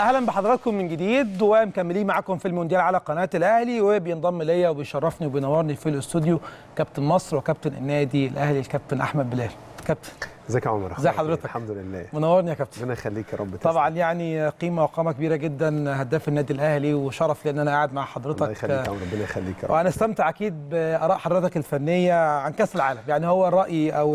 اهلا بحضراتكم من جديد ومكملين معاكم في المونديال على قناه الاهلي وبينضم ليا وبيشرفني وبينورني في الاستوديو كابتن مصر وكابتن النادي الاهلي الكابتن احمد بلال كابتن ازيك يا عمر ازي حضرتك الحمد لله منورني يا كابتن ربنا يخليك يا رب طبعا يعني قيمه وقامه كبيره جدا هداف النادي الاهلي وشرف لي ان انا قاعد مع حضرتك الله يخليك يا عمر ربنا يخليك يا رب وهنستمتع اكيد باراء حضرتك الفنيه عن كاس العالم يعني هو الراي او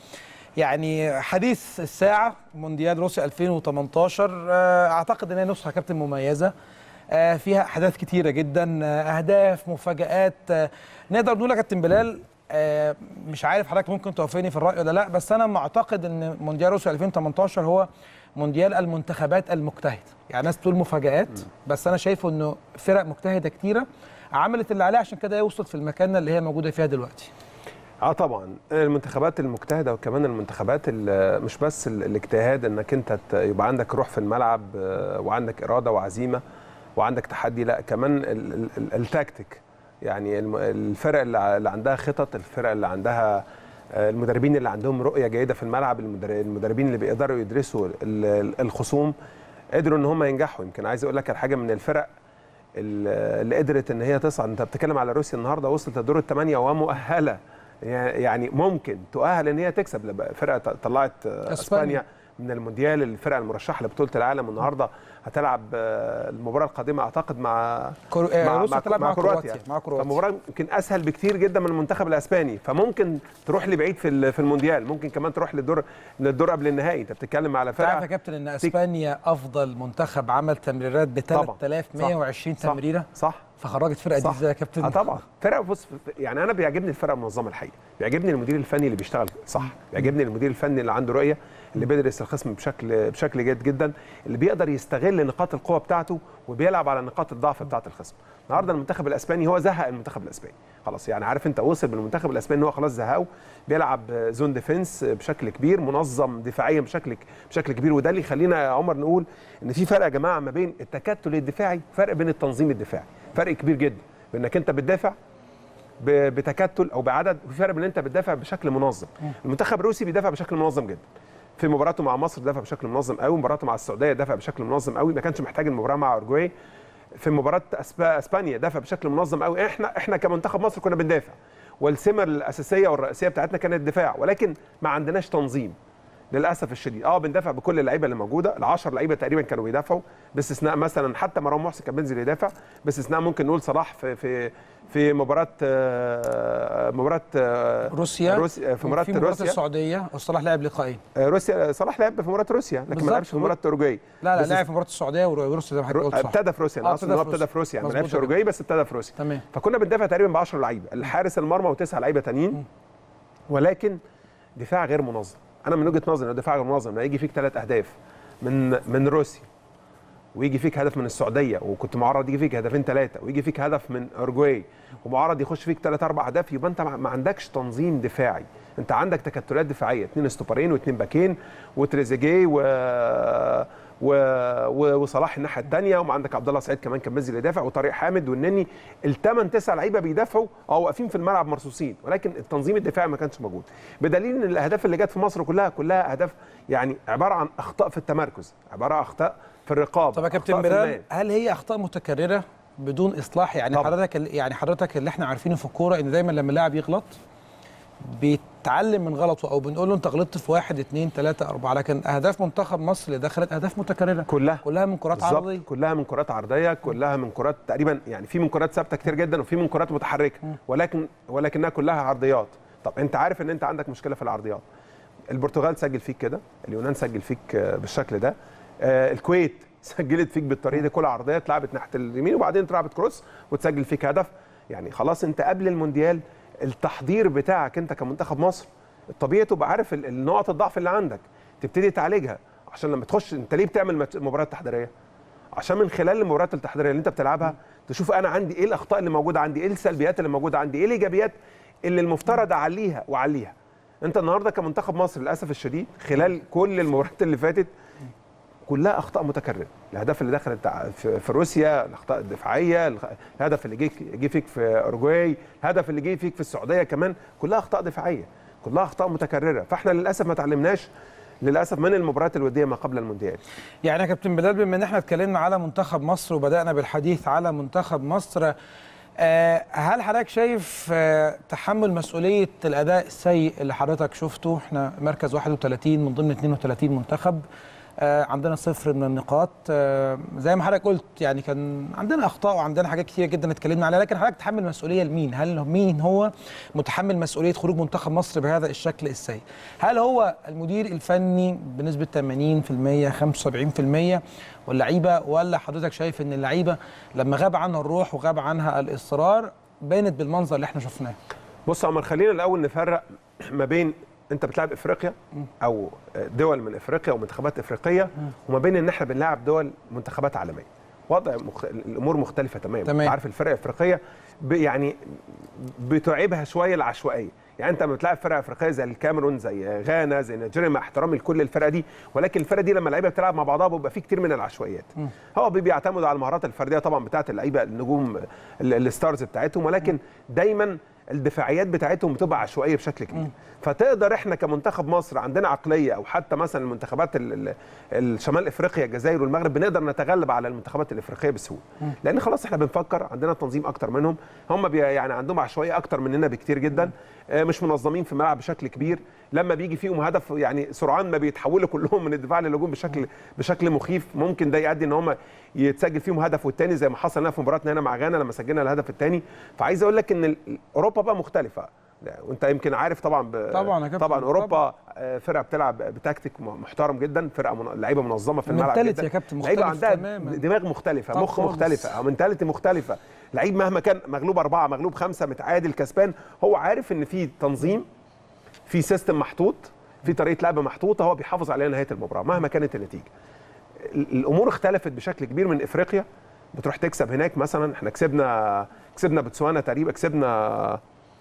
يعني حديث الساعه مونديال روسيا 2018 اعتقد ان هي نسخه كابتن مميزه فيها احداث كتيره جدا اهداف مفاجات نقدر نقول يا كابتن بلال مش عارف حضرتك ممكن توافقني في الراي ولا لا بس انا معتقد ان مونديال روسيا 2018 هو مونديال المنتخبات المجتهده يعني ناس تقول مفاجات بس انا شايفه انه فرق مجتهده كتيره عملت اللي عليها عشان كده هي وصلت في المكان اللي هي موجوده فيها دلوقتي اه طبعا المنتخبات المجتهده وكمان المنتخبات مش بس الاجتهاد انك انت يبقى عندك روح في الملعب وعندك اراده وعزيمه وعندك تحدي لا كمان التكتيك يعني الفرق اللي عندها خطط الفرق اللي عندها المدربين اللي عندهم رؤيه جيده في الملعب المدربين اللي بيقدروا يدرسوا الخصوم قدروا ان هم ينجحوا يمكن عايز اقول لك الحاجه من الفرق اللي قدرت ان هي تصعد انت بتتكلم على روسيا النهارده وصلت لدور الثمانيه ومؤهله يعني ممكن تؤهل ان هي تكسب فرقه طلعت اسبانيا من المونديال الفرقه المرشحه لبطوله العالم النهارده هتلعب المباراه القادمه اعتقد مع كرو... مع, مع, مع, مع كرواتيا مع كرواتيا فمباراه يمكن اسهل بكتير جدا من المنتخب الاسباني فممكن تروح لبعيد في في المونديال ممكن كمان تروح للدور للدور قبل النهائي انت بتتكلم على فرقه تعرف يا كابتن ان اسبانيا افضل منتخب عمل تمريرات ب 3120 صح. تمريره صح فخرجت فرقه دي ازاي يا كابتن؟ اه طبعا فرقه بص يعني انا بيعجبني الفرقه المنظمه الحقيقه بيعجبني المدير الفني اللي بيشتغل صح بيعجبني المدير الفني اللي عنده رؤيه اللي بيدرس الخصم بشكل بشكل جيد جدا اللي بيقدر يستغل نقاط القوه بتاعته وبيلعب على نقاط الضعف بتاعه الخصم النهارده المنتخب الاسباني هو زهق المنتخب الاسباني خلاص يعني عارف انت وصل بالمنتخب الاسباني ان هو خلاص زهقه بيلعب زون ديفنس بشكل كبير منظم دفاعيا بشكل بشكل كبير وده اللي يخلينا يا عمر نقول ان في فرق يا جماعه ما بين التكتل الدفاعي فرق بين التنظيم الدفاعي فرق كبير جدا بانك انت بتدافع بتكتل او بعدد وفي فرق بين انت بتدافع بشكل منظم المنتخب الروسي بيدافع بشكل منظم جدا في مباراته مع مصر دافع بشكل منظم قوي مباراته مع السعوديه دافع بشكل منظم قوي ما كانش محتاج المباراه مع اورجواي في مباراه أسبا اسبانيا دافع بشكل منظم قوي احنا احنا كمنتخب مصر كنا بندافع والسمه الاساسيه والرئيسيه بتاعتنا كانت الدفاع ولكن ما عندناش تنظيم للاسف الشديد اه بندافع بكل اللعيبه اللي موجوده ال10 لعيبه تقريبا كانوا بيدافعوا باستثناء مثلا حتى مروان محسن كان بينزل يدافع باستثناء ممكن نقول صلاح في في في مباراه مباراه روسيا روسيا في مباراه في مباراه روسيا السعوديه وصلاح لعب لقاءين روسيا صلاح لعب في مباراه روسيا لكن ما لعبش في مباراه اوروجواي لا لا لعب في مباراه السعوديه وروسيا زي ما حضرتك قلت صح ابتدى في روسيا انا اقصد ان هو ابتدى في روسيا ما لعبش اوروجواي بس ابتدى في روسيا تمام فكنا بندافع تقريبا ب 10 لعيبه الحارس المرمى وتسعه لعيبه تانيين ولكن دفاع غير منظم انا من وجهه نظري ان الدفاع غير منظم لما يجي فيك ثلاث اهداف من من روسيا ويجي فيك هدف من السعوديه وكنت معرض يجي فيك هدفين ثلاثه ويجي فيك هدف من اورجواي ومعرض يخش فيك ثلاث اربع اهداف يبقى انت ما عندكش تنظيم دفاعي انت عندك تكتلات دفاعيه اثنين استوبرين واثنين باكين وتريزيجيه و... و... و... وصلاح الناحيه الثانيه وعندك عبد الله سعيد كمان كان بينزل يدافع وطارق حامد والنني الثمان تسع لعيبه بيدافعوا او واقفين في الملعب مرصوصين ولكن التنظيم الدفاعي ما كانش موجود بدليل ان الاهداف اللي جت في مصر كلها كلها اهداف يعني عباره عن اخطاء في التمركز عباره عن اخطاء في الرقابه طب يا كابتن بلال هل هي اخطاء متكرره بدون اصلاح يعني طبعا. حضرتك يعني حضرتك اللي احنا عارفينه في الكوره ان دايما لما اللاعب يغلط بيتعلم من غلطه او بنقول له انت غلطت في واحد اثنين ثلاثه اربعه لكن اهداف منتخب مصر اللي دخلت اهداف متكرره كلها كلها من كرات عرضيه كلها من كرات عرضيه كلها من كرات تقريبا يعني في من كرات ثابته كتير جدا وفي من كرات متحركه ولكن ولكنها كلها عرضيات طب انت عارف ان انت عندك مشكله في العرضيات البرتغال سجل فيك كده اليونان سجل فيك بالشكل ده آه الكويت سجلت فيك بالطريقه دي كره عرضيه اتلعبت ناحيه اليمين وبعدين اتلعبت كروس وتسجل فيك هدف يعني خلاص انت قبل المونديال التحضير بتاعك انت كمنتخب مصر الطبيعي تبقى عارف النقط الضعف اللي عندك تبتدي تعالجها عشان لما تخش انت ليه بتعمل مباريات تحضيريه عشان من خلال المباريات التحضيريه اللي انت بتلعبها تشوف انا عندي ايه الاخطاء اللي موجوده عندي ايه السلبيات اللي موجوده عندي ايه الايجابيات اللي المفترض اعليها واعليها انت النهارده كمنتخب مصر للاسف الشديد خلال كل المباريات اللي فاتت كلها اخطاء متكرره الاهداف اللي دخلت في روسيا الاخطاء الدفاعيه الهدف اللي جه جه فيك في اورجواي الهدف اللي جه فيك في السعوديه كمان كلها اخطاء دفاعيه كلها اخطاء متكرره فاحنا للاسف ما تعلمناش للاسف من المباريات الوديه ما قبل المونديال يعني يا كابتن بلال بما ان احنا اتكلمنا على منتخب مصر وبدانا بالحديث على منتخب مصر آه، هل حضرتك شايف آه، تحمل مسؤوليه الاداء السيء اللي حضرتك شفته احنا مركز 31 من ضمن 32 منتخب آه، عندنا صفر من النقاط آه، زي ما حضرتك قلت يعني كان عندنا اخطاء وعندنا حاجات كتير جدا اتكلمنا عليها لكن حضرتك تحمل مسؤوليه لمين هل مين هو متحمل مسؤوليه خروج منتخب مصر بهذا الشكل السيء هل هو المدير الفني بنسبه 80% 75% واللعيبه ولا حضرتك شايف ان اللعيبه لما غاب عنها الروح وغاب عنها الاصرار بانت بالمنظر اللي احنا شفناه بص يا عمر خلينا الاول نفرق ما بين انت بتلعب افريقيا او دول من افريقيا ومنتخبات افريقيه وما بين ان احنا بنلعب دول منتخبات عالميه وضع مخ... الامور مختلفه تماما تمام. انت عارف الفرق الافريقيه ب... يعني بتعيبها شويه العشوائيه يعني انت لما بتلعب فرق افريقيه زي الكاميرون زي غانا زي نيجيريا مع احترامي لكل الفرق دي ولكن الفرق دي لما اللعيبه بتلعب مع بعضها بيبقى في كتير من العشوائيات هو بي- بيعتمدوا على المهارات الفرديه طبعا بتاعه اللعيبه النجوم ال- الستارز بتاعتهم ولكن دايما الدفاعيات بتاعتهم بتبقى عشوائيه بشكل كبير فتقدر احنا كمنتخب مصر عندنا عقليه او حتى مثلا المنتخبات ال- ال- الشمال افريقيا الجزائر والمغرب بنقدر نتغلب على المنتخبات الافريقيه بسهوله لان خلاص احنا بنفكر عندنا تنظيم اكتر منهم هم بي يعني عندهم عشوائيه اكتر مننا بكتير جدا آه، مش منظمين في الملعب بشكل كبير لما بيجي فيهم هدف يعني سرعان ما بيتحولوا كلهم من الدفاع للهجوم بشكل بشكل مخيف ممكن ده يؤدي ان هم يتسجل فيهم هدف والتاني زي ما حصل لنا في مباراتنا هنا مع غانا لما سجلنا الهدف الثاني فعايز اقول لك ان ال- اوروبا بقى مختلفه لا، وانت يمكن عارف طبعا ب... طبعاً يا كابتن، طبعا اوروبا طبعاً. آه، فرقه بتلعب بتكتيك م- محترم جدا فرقه من... لعيبه منظمه في الملعب Mentality جدا يا كابتن لعيبه مختلف عندها تماماً. دماغ مختلفه طب مخ خالص. مختلفه او منتاليتي مختلفه لعيب مهما كان مغلوب اربعه مغلوب خمسه متعادل كسبان هو عارف ان في تنظيم في سيستم محطوط في طريقه لعب محطوطه هو بيحافظ عليها نهايه المباراه مهما كانت النتيجه ال- الامور اختلفت بشكل كبير من افريقيا بتروح تكسب هناك مثلا احنا كسبنا كسبنا بوتسوانا تقريبا كسبنا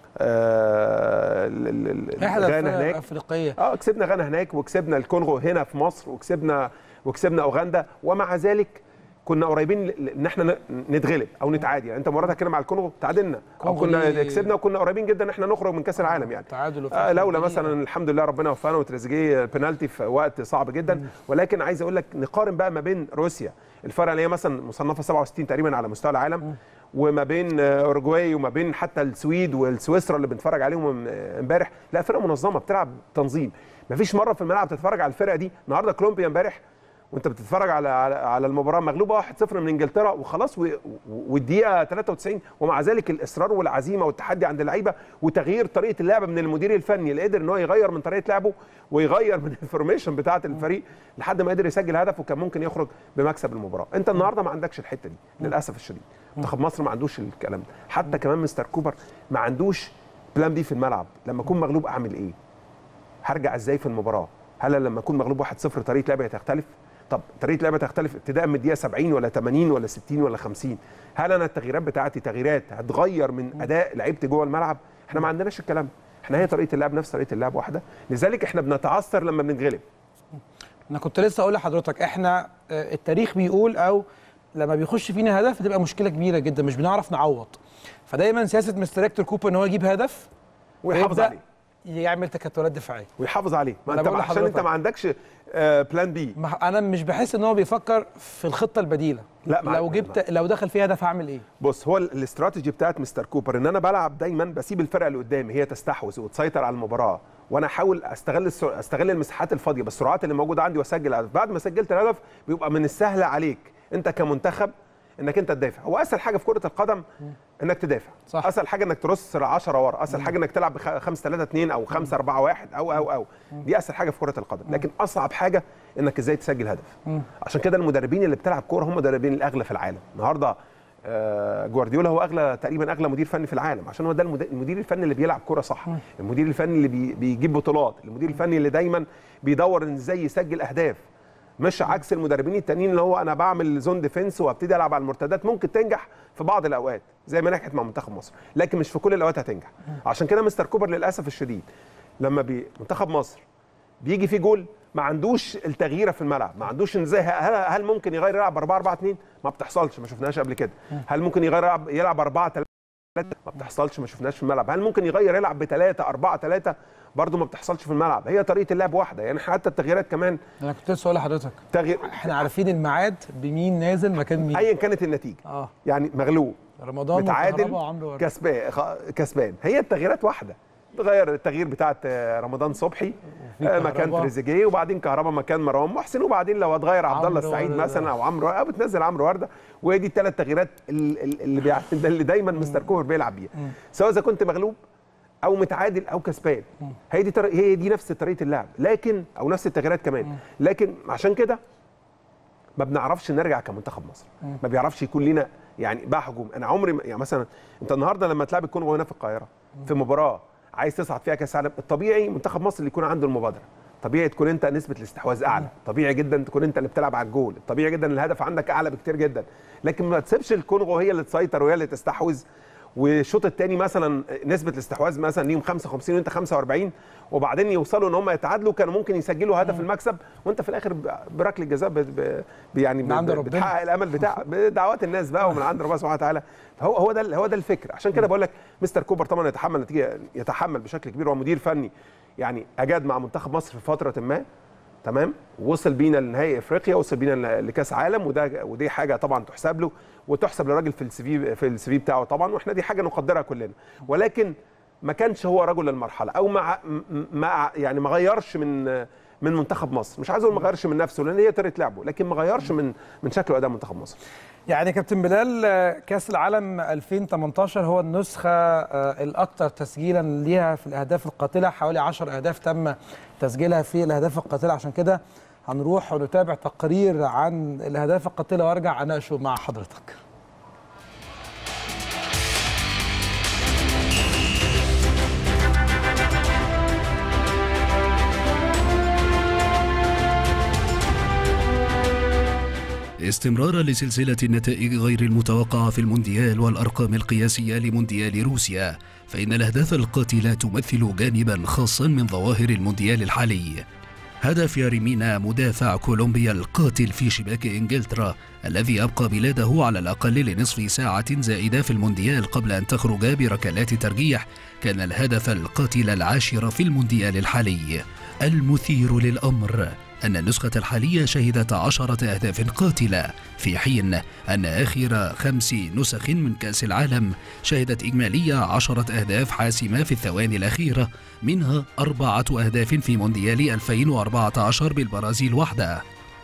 آه ال- ال- ال- احدى غانا الفرق هناك الافريقيه اه كسبنا غانا هناك وكسبنا الكونغو هنا في مصر وكسبنا وكسبنا اوغندا ومع ذلك كنا قريبين ل- ل- ان احنا ن- نتغلب او نتعادل يعني انت مباراتك كده مع الكونغو تعادلنا او كونغو كنا دي- كسبنا وكنا قريبين جدا ان احنا نخرج من كاس العالم يعني تعادل وفي آه آخر لولا دقيقة. مثلا الحمد لله ربنا وفقنا وتريزيجيه بينالتي في وقت صعب جدا ولكن عايز اقول لك نقارن بقى ما بين روسيا الفرقه اللي هي مثلا مصنفه 67 تقريبا على مستوى العالم وما بين آه، اوروجواي وما بين حتى السويد والسويسرا اللي بنتفرج عليهم آه، امبارح لا فرقه منظمه بتلعب تنظيم مفيش مره في الملعب تتفرج على الفرقه دي النهارده كولومبيا امبارح وانت بتتفرج على على, على المباراه مغلوبه 1-0 من انجلترا وخلاص و- و- والدقيقه 93 ومع ذلك الاصرار والعزيمه والتحدي عند اللعيبه وتغيير طريقه اللعب من المدير الفني اللي قدر ان هو يغير من طريقه لعبه ويغير من الفورميشن بتاعه الفريق لحد ما قدر يسجل هدف وكان ممكن يخرج بمكسب المباراه انت النهارده ما عندكش الحته دي للاسف الشديد منتخب مصر ما عندوش الكلام ده حتى كمان مستر كوبر ما عندوش بلان بي في الملعب لما اكون مغلوب اعمل ايه هرجع ازاي في المباراه هل أنا لما اكون مغلوب 1-0 طريقه لعبي هتختلف طب طريقه لعبي هتختلف ابتداء من الدقيقه 70 ولا 80 ولا 60 ولا 50 هل انا التغييرات بتاعتي تغييرات هتغير من اداء لعيبتي جوه الملعب احنا ما عندناش الكلام ده. احنا هي طريقه اللعب نفس طريقه اللعب واحده لذلك احنا بنتعثر لما بنتغلب انا كنت لسه اقول لحضرتك احنا آه، التاريخ بيقول او لما بيخش فينا هدف بتبقى مشكله كبيره جدا مش بنعرف نعوض فدايما سياسه مستر هيكتور كوبر ان هو يجيب هدف ويحافظ ويبدأ عليه يعمل تكتلات دفاعيه ويحافظ عليه ما أنا انت بقول عشان انت لحضرتك. ما عندكش آه، بلان بي ما- انا مش بحس ان هو بيفكر في الخطه البديله لا، مع- لو جبت لو دخل فيها هدف هعمل ايه بص هو ال- الاستراتيجي بتاعت مستر كوبر ان انا بلعب دايما بسيب الفرقه اللي قدامي هي تستحوذ وتسيطر على المباراه وانا احاول استغل السر... استغل المساحات الفاضيه بالسرعات اللي موجوده عندي واسجل هدف بعد ما سجلت الهدف بيبقى من السهل عليك انت كمنتخب انك انت تدافع هو اسهل حاجه في كره القدم انك تدافع صح. اسهل حاجه انك ترص 10 ورا اسهل حاجه انك تلعب 5 3 2 او 5 4 1 او او او دي اسهل حاجه في كره القدم لكن اصعب حاجه انك ازاي تسجل هدف عشان كده المدربين اللي بتلعب كوره هم المدربين الاغلى في العالم النهارده آه، جوارديولا هو اغلى تقريبا اغلى مدير فني في العالم عشان هو ده المد- المدير الفني اللي بيلعب كوره صح المدير الفني اللي بي- بيجيب بطولات المدير الفني اللي دايما بيدور ان ازاي يسجل اهداف مش عكس المدربين التانيين اللي هو انا بعمل زون ديفنس وابتدي العب على المرتدات ممكن تنجح في بعض الاوقات زي ما نجحت مع منتخب مصر لكن مش في كل الاوقات هتنجح عشان كده مستر كوبر للاسف الشديد لما بي منتخب مصر بيجي فيه جول ما عندوش التغييره في الملعب ما عندوش ان ازاي هل, هل ممكن يغير يلعب 4 4 2 ما بتحصلش ما شفناهاش قبل كده هل ممكن يغير يلعب يلعب 4 3 ما بتحصلش ما شفناهاش في الملعب هل ممكن يغير يلعب ب 3 4 3 برضو ما بتحصلش في الملعب هي طريقه اللعب واحده يعني حتى التغييرات كمان انا كنت لسه اقول لحضرتك تغيير احنا عارفين الميعاد بمين نازل مكان مين ايا كانت النتيجه اه يعني مغلوب رمضان متعادل وكهربا وعمرو ورد. كسبان خ- كسبان هي التغييرات واحده تغير التغيير بتاعت آه، رمضان صبحي آه، مكان كهربا. تريزيجيه وبعدين كهربا مكان مروان محسن وبعدين لو هتغير عبد الله عمرو السعيد وردة. مثلا او عمرو او بتنزل عمرو ورده وهي دي الثلاث تغييرات ال- ال- اللي بيع- اللي دايما مستر كوبر بيلعب بيها سواء اذا كنت مغلوب او متعادل او كسبان هي دي طر... هي دي نفس طريقه اللعب لكن او نفس التغييرات كمان لكن عشان كده ما بنعرفش نرجع كمنتخب مصر ما بيعرفش يكون لينا يعني بقى هجوم انا عمري ما- يعني مثلا انت النهارده لما تلعب الكونغو هنا في القاهره في مباراه عايز تصعد فيها كاس عالم الطبيعي منتخب مصر اللي يكون عنده المبادره طبيعي تكون انت نسبه الاستحواذ اعلى طبيعي جدا تكون انت اللي بتلعب على الجول طبيعي جدا الهدف عندك اعلى بكتير جدا لكن ما تسيبش الكونغو هي اللي تسيطر وهي اللي تستحوذ والشوط الثاني مثلا نسبه الاستحواذ مثلا ليهم 55 وانت 45 وبعدين يوصلوا ان هم يتعادلوا كانوا ممكن يسجلوا هدف المكسب وانت في الاخر ب- بركله جزاء ب- ب- ب- يعني من عند ب- ربنا. بتحقق الامل بتاع بدعوات الناس بقى ومن عند ربنا سبحانه وتعالى هو هو ده هو ده الفكر عشان كده بقول لك مستر كوبر طبعا يتحمل نتيجه يتحمل بشكل كبير هو مدير فني يعني اجاد مع منتخب مصر في فتره ما تمام وصل بينا لنهائي افريقيا وصل بينا لكاس عالم وده ودي حاجه طبعا تحسب له وتحسب للراجل في السي في في السي في بتاعه طبعا واحنا دي حاجه نقدرها كلنا ولكن ما كانش هو رجل المرحله او مع مع يعني ما غيرش من من منتخب مصر مش عايز اقول ما غيرش من نفسه لان هي طريقه لعبه لكن ما غيرش من من شكل واداء منتخب مصر يعني كابتن بلال آه، كاس العالم 2018 هو النسخه آه، الاكثر تسجيلا ليها في الاهداف القاتله حوالي 10 اهداف تم تسجيلها في الاهداف القاتله عشان كده هنروح ونتابع تقرير عن الاهداف القاتله وارجع اناقشه مع حضرتك استمرارا لسلسلة النتائج غير المتوقعة في المونديال والأرقام القياسية لمونديال روسيا فإن الأهداف القاتلة تمثل جانبا خاصا من ظواهر المونديال الحالي هدف ياريمينا مدافع كولومبيا القاتل في شباك إنجلترا الذي أبقى بلاده على الأقل لنصف ساعة زائدة في المونديال قبل أن تخرج بركلات ترجيح كان الهدف القاتل العاشر في المونديال الحالي المثير للأمر أن النسخة الحالية شهدت عشرة أهداف قاتلة في حين أن آخر خمس نسخ من كأس العالم شهدت إجمالية عشرة أهداف حاسمة في الثواني الأخيرة منها أربعة أهداف في مونديال 2014 بالبرازيل وحده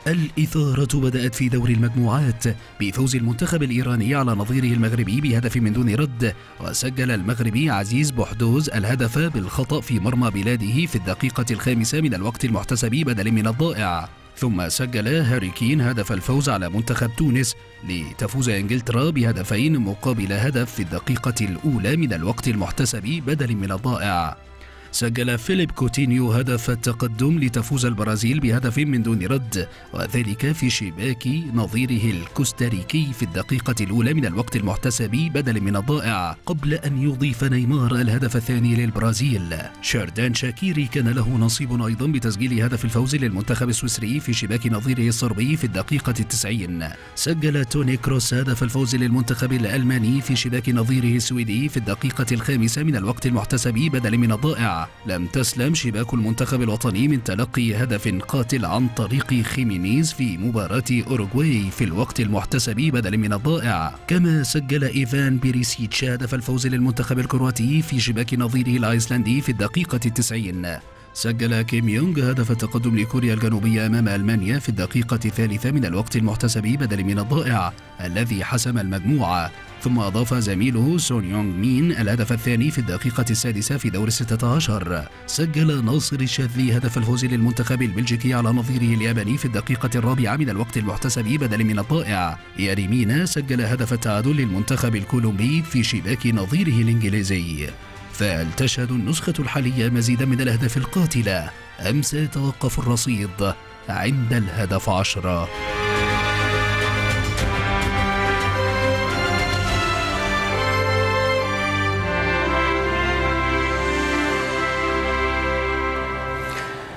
الإثارة بدأت في دور المجموعات بفوز المنتخب الإيراني على نظيره المغربي بهدف من دون رد وسجل المغربي عزيز بوحدوز الهدف بالخطأ في مرمى بلاده في الدقيقة الخامسة من الوقت المحتسب بدل من الضائع ثم سجل هاري كين هدف الفوز على منتخب تونس لتفوز انجلترا بهدفين مقابل هدف في الدقيقة الأولى من الوقت المحتسب بدل من الضائع سجل فيليب كوتينيو هدف التقدم لتفوز البرازيل بهدف من دون رد وذلك في شباك نظيره الكوستاريكي في الدقيقة الأولى من الوقت المحتسب بدل من الضائع قبل أن يضيف نيمار الهدف الثاني للبرازيل شاردان شاكيري كان له نصيب أيضا بتسجيل هدف الفوز للمنتخب السويسري في شباك نظيره الصربي في الدقيقة التسعين سجل توني كروس هدف الفوز للمنتخب الألماني في شباك نظيره السويدي في الدقيقة الخامسة من الوقت المحتسب بدل من الضائع لم تسلم شباك المنتخب الوطني من تلقي هدف قاتل عن طريق خيمينيز في مباراة أوروغواي في الوقت المحتسب بدل من الضائع كما سجل إيفان بيريسيتش هدف الفوز للمنتخب الكرواتي في شباك نظيره الأيسلندي في الدقيقة التسعين سجل كيم يونغ هدف التقدم لكوريا الجنوبية أمام ألمانيا في الدقيقة الثالثة من الوقت المحتسب بدل من الضائع الذي حسم المجموعة ثم أضاف زميله سون يونغ مين الهدف الثاني في الدقيقة السادسة في دور الستة عشر سجل ناصر الشاذلي هدف الفوز للمنتخب البلجيكي على نظيره الياباني في الدقيقة الرابعة من الوقت المحتسب بدل من الضائع ياريمينا سجل هدف التعادل للمنتخب الكولومبي في شباك نظيره الإنجليزي فهل تشهد النسخة الحالية مزيدا من الأهداف القاتلة أم سيتوقف الرصيد عند الهدف عشرة؟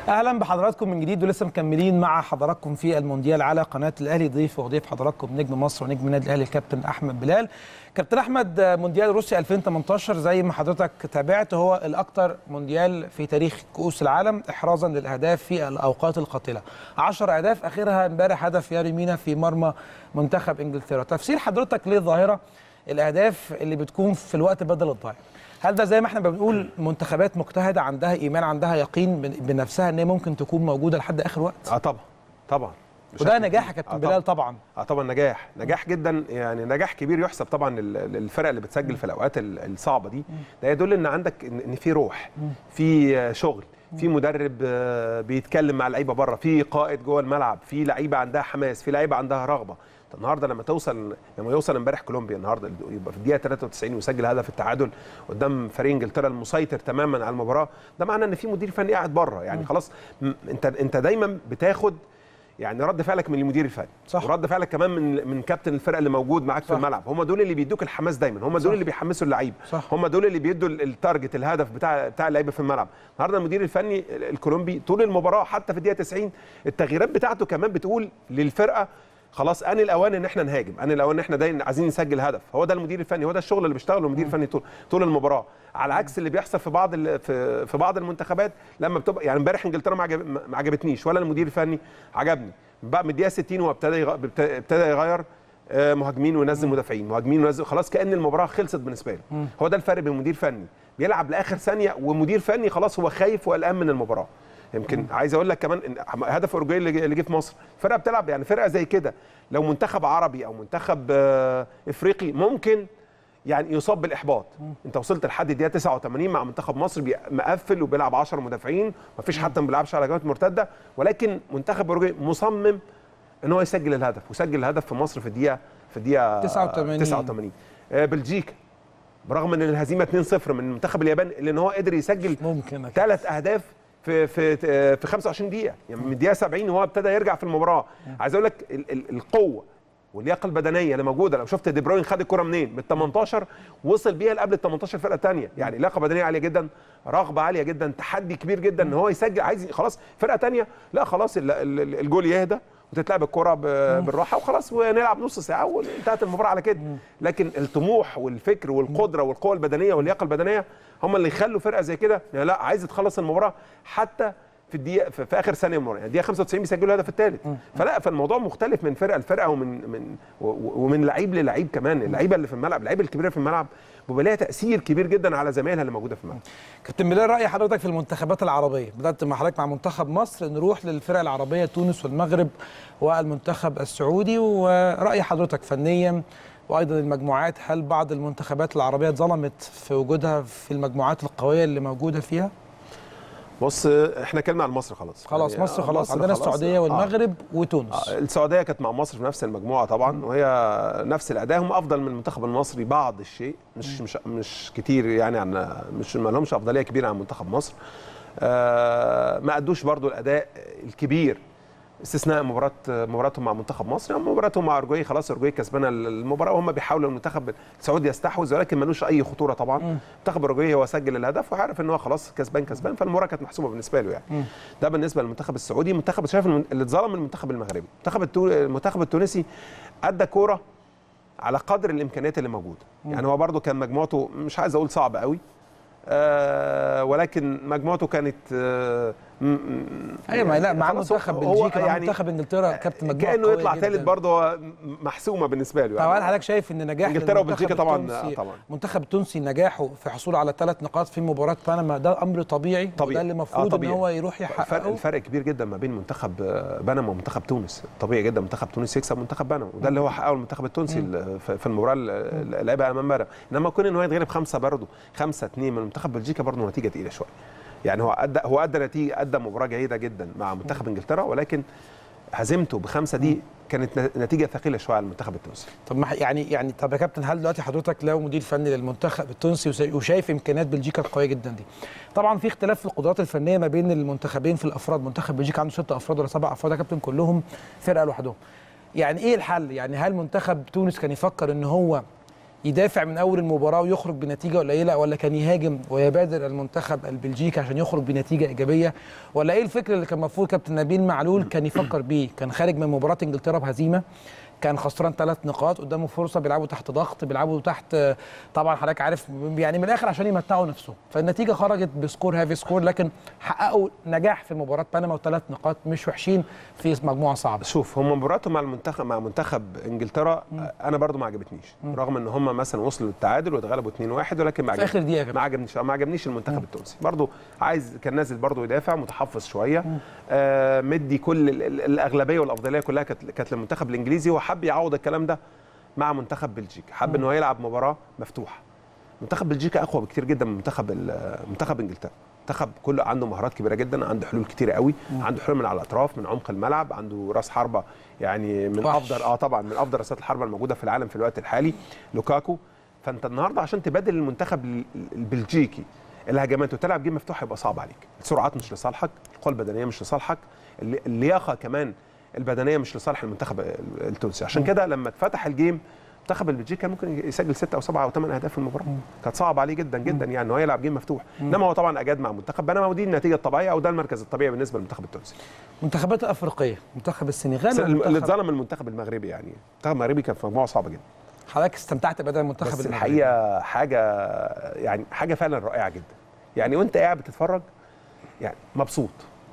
اهلا بحضراتكم من جديد ولسه مكملين مع حضراتكم في المونديال على قناه الاهلي ضيف وضيف حضراتكم نجم مصر ونجم النادي الاهلي الكابتن احمد بلال كابتن احمد مونديال روسيا 2018 زي ما حضرتك تابعت هو الاكثر مونديال في تاريخ كؤوس العالم احرازا للاهداف في الاوقات القاتله 10 اهداف اخرها امبارح هدف ياري مينا في مرمى منتخب انجلترا تفسير حضرتك للظاهره الاهداف اللي بتكون في الوقت بدل الضايع هل ده زي ما احنا بنقول منتخبات مجتهده عندها ايمان عندها يقين بنفسها ان هي ممكن تكون موجوده لحد اخر وقت اه طبعا طبعا وده نجاح يا كابتن آه بلال طبعا اه طبعا نجاح نجاح جدا يعني نجاح كبير يحسب طبعا لل- للفرق اللي بتسجل في الاوقات ال- الصعبه دي ده يدل ان عندك ان إن في روح في آه، شغل في مدرب آه، بيتكلم مع اللعيبه بره في قائد جوه الملعب في لعيبه عندها حماس في لعيبه عندها رغبه أنت النهارده لما توصل لما يوصل امبارح كولومبيا النهارده يبقى في الدقيقه 93 ويسجل هدف التعادل قدام فريق انجلترا المسيطر تماما على المباراه ده معناه ان في مدير فني قاعد بره يعني خلاص م- انت انت دايما بتاخد يعني رد فعلك من المدير الفني صح. ورد فعلك كمان من من كابتن الفرقه اللي موجود معاك في صح. الملعب هم دول اللي بيدوك الحماس دايما هم صح. دول اللي بيحمسوا اللعيب صح. هم دول اللي بيدوا ال- التارجت الهدف بتاع بتاع اللعيبه في الملعب النهارده المدير الفني ال- الكولومبي طول المباراه حتى في الدقيقه 90 التغييرات بتاعته كمان بتقول للفرقه خلاص ان الاوان ان احنا نهاجم ان الاوان ان احنا دايما عايزين نسجل هدف هو ده المدير الفني هو ده الشغل اللي بيشتغله المدير الفني طول طول المباراه على عكس اللي بيحصل في بعض ال- في في بعض المنتخبات لما بتبقى يعني امبارح انجلترا ما عجب ما عجبتنيش ولا المدير الفني عجبني بقى من الدقيقه 60 هو ابتدى يغ- ابتدى يغير آه، مهاجمين وينزل مدافعين مهاجمين وينزل خلاص كان المباراه خلصت بالنسبه له هو ده الفرق بين مدير فني بيلعب لاخر ثانيه ومدير فني خلاص هو خايف وقلقان من المباراه يمكن عايز اقول لك كمان ان هدف اورجواي اللي جه- اللي جه في مصر فرقه بتلعب يعني فرقه زي كده لو منتخب عربي او منتخب آه، افريقي ممكن يعني يصاب بالاحباط انت وصلت لحد الدقيقه 89 مع منتخب مصر بي- مقفل وبيلعب 10 مدافعين مفيش حتى ما بيلعبش على جوات مرتده ولكن منتخب اوروجواي مصمم ان هو يسجل الهدف وسجل الهدف في مصر في الدقيقه في الدقيقه 89. 89 آه، بلجيكا برغم ان الهزيمه 2-0 من منتخب اليابان اللي ان هو قدر يسجل ممكن أكيد. ثلاث اهداف في في في 25 دقيقه يعني من الدقيقه 70 هو ابتدى يرجع في المباراه عايز اقول لك ال- ال- القوه واللياقه البدنيه اللي موجوده لو شفت دي بروين خد الكره منين من ال 18 وصل بيها لقبل ال 18 فرقه ثانيه يعني لياقه بدنيه عاليه جدا رغبه عاليه جدا تحدي كبير جدا ان هو يسجل عايز خلاص فرقه ثانيه لا خلاص ال- ال- الجول يهدى وتتلعب الكره ب- بالراحه وخلاص ونلعب نص ساعه وانتهت المباراه على كده لكن الطموح والفكر والقدره والقوه البدنيه واللياقه البدنيه هم اللي يخلوا فرقه زي كده يعني لا عايز تخلص المباراه حتى في الدقيقه في, في اخر ثانيه من المباراه يعني الدقيقه 95 بيسجلوا الهدف الثالث فلا فالموضوع مختلف من فرقه لفرقه ومن من و- و- ومن لعيب للعيب كمان اللعيبه اللي في الملعب اللعيبه الكبيره في الملعب بيبقى لها تاثير كبير جدا على زمايلها اللي موجوده في الملعب كابتن بلال راي حضرتك في المنتخبات العربيه بدات مع حضرتك مع منتخب مصر نروح للفرق العربيه تونس والمغرب والمنتخب السعودي وراي حضرتك فنيا وايضا المجموعات هل بعض المنتخبات العربيه اتظلمت في وجودها في المجموعات القويه اللي موجوده فيها بص احنا كلمه عن مصر خلاص خلاص يعني مصر خلاص مصر عندنا خلاص. السعوديه آه. والمغرب وتونس آه، السعوديه كانت مع مصر في نفس المجموعه طبعا وهي نفس الاداء هم افضل من المنتخب المصري بعض الشيء مش مش مش كتير يعني عن مش ما لهمش افضليه كبيره عن منتخب مصر آه، ما ادوش برضو الاداء الكبير استثناء مباراه مباراتهم مع منتخب مصر يعني مباراتهم مع اورجواي خلاص اورجواي كسبانه المباراه وهم بيحاولوا المنتخب السعودي يستحوذ ولكن ملوش اي خطوره طبعا منتخب اورجواي هو سجل الهدف وعارف ان هو خلاص كسبان كسبان فالمباراه كانت محسومه بالنسبه له يعني ده بالنسبه للمنتخب السعودي منتخب شايف الم- اللي اتظلم من المنتخب المغربي المنتخب التو- المنتخب التونسي ادى كوره على قدر الامكانيات اللي موجوده يعني هو برده كان مجموعته مش عايز اقول صعب قوي آه ولكن مجموعته كانت آه م- م- ايوه ما لا مع خلاص هو- منتخب هو بلجيكا مع منتخب انجلترا كابتن مجموعه كانه قوية يطلع جداً. ثالث برضه هو محسومه بالنسبه له طب هل يعني حضرتك شايف ان نجاح إنجلترا المنتخب وبلجيكا طبعاً، التونسي- آه، طبعاً. المنتخب التونسي نجاحه في حصوله على ثلاث نقاط في مباراه بنما ده امر طبيعي طبيعي. وده اللي آه، المفروض ان طبيعي. هو يروح الفرق يحققه الفرق كبير جدا ما بين منتخب آه، بنما ومنتخب تونس طبيعي جدا منتخب تونس يكسب منتخب بنما وده اللي هو حققه المنتخب التونسي ال- في في المباراه اللي لعبها امام بنما انما كون ان هو يتغلب خمسه برضه خمسه اثنين من منتخب بلجيكا برضه نتيجه تقيله شويه يعني هو ادى هو ادى نتيجه ادى مباراه جيده جدا مع منتخب انجلترا ولكن هزيمته بخمسه دي كانت ن- نتيجه ثقيله شويه على المنتخب التونسي طب ما ح- يعني يعني طب يا كابتن هل دلوقتي حضرتك لو مدير فني للمنتخب التونسي وسا- وشايف امكانيات بلجيكا القويه جدا دي طبعا في اختلاف في القدرات الفنيه ما بين المنتخبين في الافراد منتخب بلجيكا عنده ست افراد ولا سبع افراد يا كابتن كلهم فرقه لوحدهم يعني ايه الحل يعني هل منتخب تونس كان يفكر ان هو يدافع من اول المباراه ويخرج بنتيجه قليله ولا كان يهاجم ويبادر المنتخب البلجيكي عشان يخرج بنتيجه ايجابيه ولا ايه الفكر اللي كان المفروض كابتن نبيل معلول كان يفكر بيه كان خارج من مباراه انجلترا بهزيمه كان خسران ثلاث نقاط قدامه فرصه بيلعبوا تحت ضغط بيلعبوا تحت طبعا حضرتك عارف يعني من الاخر عشان يمتعوا نفسهم فالنتيجه خرجت بسكور هافي سكور لكن حققوا نجاح في مباراه بنما وثلاث نقاط مش وحشين في مجموعه صعبه شوف هم مباراتهم مع المنتخب مع منتخب انجلترا انا برضو ما عجبتنيش رغم ان هم مثلا وصلوا للتعادل واتغلبوا 2-1 ولكن ما في اخر دقيقه ما عجبنيش ما عجبنيش المنتخب التونسي برضو عايز كان نازل برضو يدافع متحفظ شويه آه مدي كل ال- ال- الاغلبيه والافضليه كلها كانت كانت للمنتخب الانجليزي وحب يعوض الكلام ده مع منتخب بلجيكا حب ان هو يلعب مباراه مفتوحه منتخب بلجيكا اقوى بكتير جدا من منتخب ال- منتخب انجلترا منتخب كله عنده مهارات كبيره جدا عنده حلول كتيره قوي عنده حلول من على الاطراف من عمق الملعب عنده راس حربه يعني من وحش. افضل اه طبعا من افضل راسات الحربه الموجوده في العالم في الوقت الحالي لوكاكو فانت النهارده عشان تبادل المنتخب ال- البلجيكي الهجمات وتلعب جيم مفتوح هيبقى صعب عليك السرعات مش لصالحك القوه البدنيه مش لصالحك الل- اللياقه كمان البدنيه مش لصالح المنتخب ال- التونسي عشان كده لما اتفتح الجيم منتخب البلجيكي كان ممكن يسجل ستة او سبعة او ثمان اهداف في المباراه كانت صعب عليه جدا جدا يعني ان هو يلعب جيم مفتوح انما هو طبعا اجاد مع منتخب بنما ودي النتيجه الطبيعيه او ده المركز الطبيعي بالنسبه للمنتخب التونسي منتخبات الافريقيه منتخب السنغال بس اللي والمنتخب- اتظلم المنتخب المغربي يعني المنتخب المغربي كان في مجموعه صعبه جدا حضرتك استمتعت باداء المنتخب بس المغربي. الحقيقه حاجه يعني حاجه فعلا رائعه جدا يعني وانت قاعد بتتفرج يعني مبسوط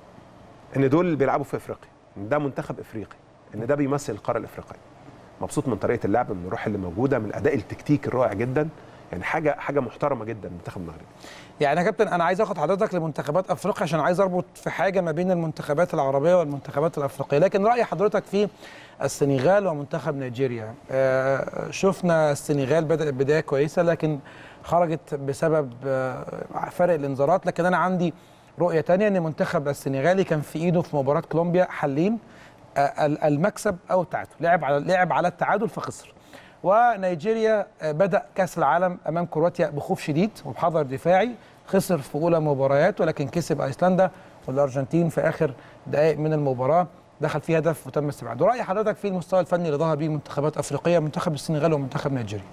ان دول بيلعبوا في افريقيا ان ده منتخب افريقي ان ده بيمثل القاره الافريقيه مبسوط من طريقه اللعب من الروح اللي موجوده من الاداء التكتيكي الرائع جدا يعني حاجه حاجه محترمه جدا المنتخب المغربي يعني يا كابتن انا عايز اخد حضرتك لمنتخبات افريقيا عشان عايز اربط في حاجه ما بين المنتخبات العربيه والمنتخبات الافريقيه لكن راي حضرتك في السنغال ومنتخب نيجيريا آه، شفنا السنغال بدات بدايه كويسه لكن خرجت بسبب آه، فرق الانذارات لكن انا عندي رؤيه تانية ان المنتخب السنغالي كان في ايده في مباراه كولومبيا حلين آه، ال- المكسب او التعادل لعب على لعب على التعادل فخسر ونيجيريا آه، بدا كاس العالم امام كرواتيا بخوف شديد وبحذر دفاعي خسر في اولى مباريات ولكن كسب ايسلندا والارجنتين في اخر دقائق من المباراه دخل فيه هدف وتم استبعاده راي حضرتك في المستوى الفني اللي ظهر بيه منتخبات افريقيه منتخب السنغال ومنتخب نيجيريا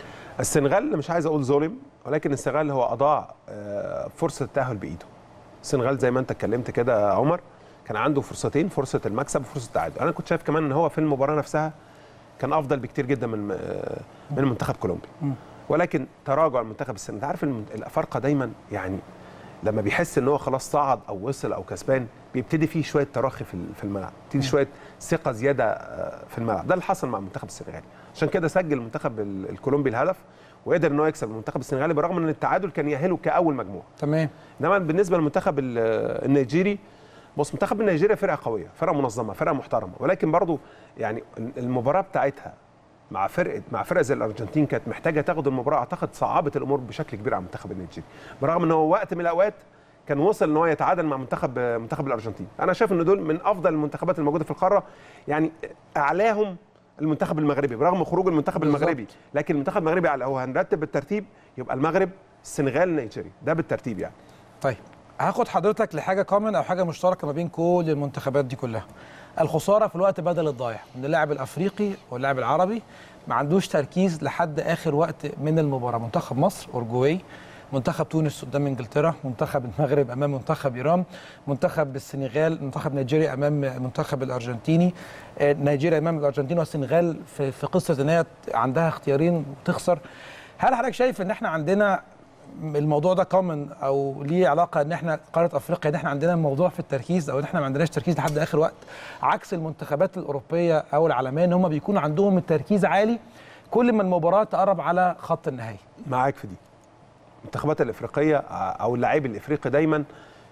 السنغال مش عايز اقول ظلم ولكن السنغال هو اضاع آه، فرصه التاهل بايده السنغال زي ما انت اتكلمت كده يا عمر كان عنده فرصتين فرصه المكسب وفرصه التعادل انا كنت شايف كمان ان هو في المباراه نفسها كان افضل بكتير جدا من آه، من منتخب كولومبيا ولكن تراجع المنتخب السنغال انت عارف الم- الافارقه دايما يعني لما بيحس ان هو خلاص صعد او وصل او كسبان بيبتدي فيه شويه تراخي في ال- في الملعب بيبتدي شويه ثقه زياده آه، في الملعب ده اللي حصل مع المنتخب السنغالي عشان كده سجل المنتخب ال- الكولومبي الهدف وقدر ان هو يكسب المنتخب السنغالي برغم ان التعادل كان يأهله كاول مجموعه تمام انما بالنسبه للمنتخب ال- النيجيري بص منتخب النيجيريا فرقه قويه فرقه منظمه فرقه محترمه ولكن برضو يعني المباراه بتاعتها مع فرقه مع فرقه زي الارجنتين كانت محتاجه تاخد المباراه اعتقد صعبت الامور بشكل كبير على المنتخب النيجيري برغم ان هو وقت من الاوقات كان وصل ان هو يتعادل مع منتخب منتخب الارجنتين انا شايف ان دول من افضل المنتخبات الموجوده في القاره يعني اعلاهم المنتخب المغربي برغم خروج المنتخب بالظبط. المغربي لكن المنتخب المغربي على هو هنرتب بالترتيب يبقى المغرب السنغال نيجيريا ده بالترتيب يعني طيب هاخد حضرتك لحاجه كومن او حاجه مشتركه ما بين كل المنتخبات دي كلها الخساره في الوقت بدل الضايع من اللاعب الافريقي واللاعب العربي ما عندوش تركيز لحد اخر وقت من المباراه منتخب مصر اورجواي منتخب تونس قدام انجلترا منتخب المغرب امام منتخب ايران منتخب السنغال منتخب نيجيريا امام منتخب الارجنتيني آه، نيجيريا امام الارجنتين والسنغال في, في قصه ان هي عندها اختيارين وتخسر هل حضرتك شايف ان احنا عندنا الموضوع ده كومن او ليه علاقه ان احنا قاره افريقيا ان احنا عندنا موضوع في التركيز او ان احنا ما عندناش تركيز لحد اخر وقت عكس المنتخبات الاوروبيه او العالميه ان هم بيكون عندهم التركيز عالي كل ما المباراه تقرب على خط النهائي معاك في دي المنتخبات الافريقيه او اللاعب الافريقي دايما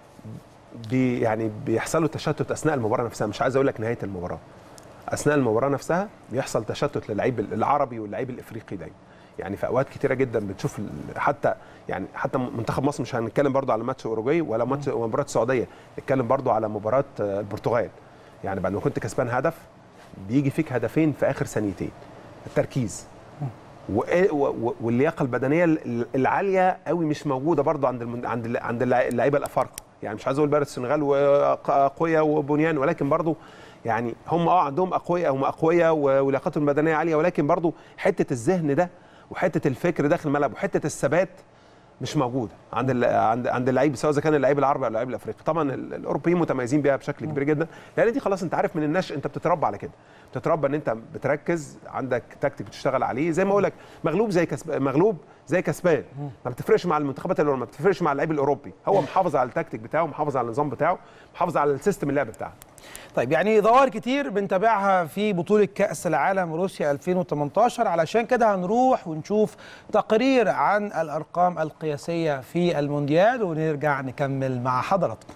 بي يعني بيحصل له تشتت اثناء المباراه نفسها مش عايز اقول لك نهايه المباراه اثناء المباراه نفسها بيحصل تشتت للعيب العربي واللعيب الافريقي دايما يعني في اوقات كتيره جدا بتشوف ال- حتى يعني حتى منتخب مصر مش هنتكلم برضو على ماتش اوروجواي ولا ماتش مباراه السعوديه نتكلم برضو على مباراه آه، البرتغال يعني بعد ما كنت كسبان هدف بيجي فيك هدفين في اخر ثانيتين التركيز و- و- واللياقه البدنيه ال- العاليه قوي مش موجوده برضو عند المن... عند الل- عند اللع- اللعيبه الافارقه يعني مش عايز اقول بقى السنغال واقوياء وبنيان ولكن برضو يعني هم اه عندهم اقوياء هم اقوياء و- ولياقتهم البدنيه عاليه ولكن برضو حته الذهن ده وحته الفكر داخل الملعب وحته الثبات مش موجوده عند ال- عند عند اللعيب سواء اذا كان اللعيب العربي او اللعيب الافريقي طبعا ال- الاوروبيين متميزين بيها بشكل كبير جدا لان دي خلاص انت عارف من النشء انت بتتربى على كده بتتربى ان انت بتركز عندك تكتيك بتشتغل عليه زي ما اقول لك مغلوب زي كسب مغلوب زي كسبان ما بتفرقش مع المنتخبات الاوروبيه ما بتفرقش مع اللعيب الاوروبي هو محافظ على التكتيك بتاعه محافظ على النظام بتاعه محافظ على السيستم اللعب بتاعه طيب يعني ظواهر كتير بنتابعها في بطولة كأس العالم روسيا 2018 علشان كده هنروح ونشوف تقرير عن الأرقام القياسية في المونديال ونرجع نكمل مع حضراتكم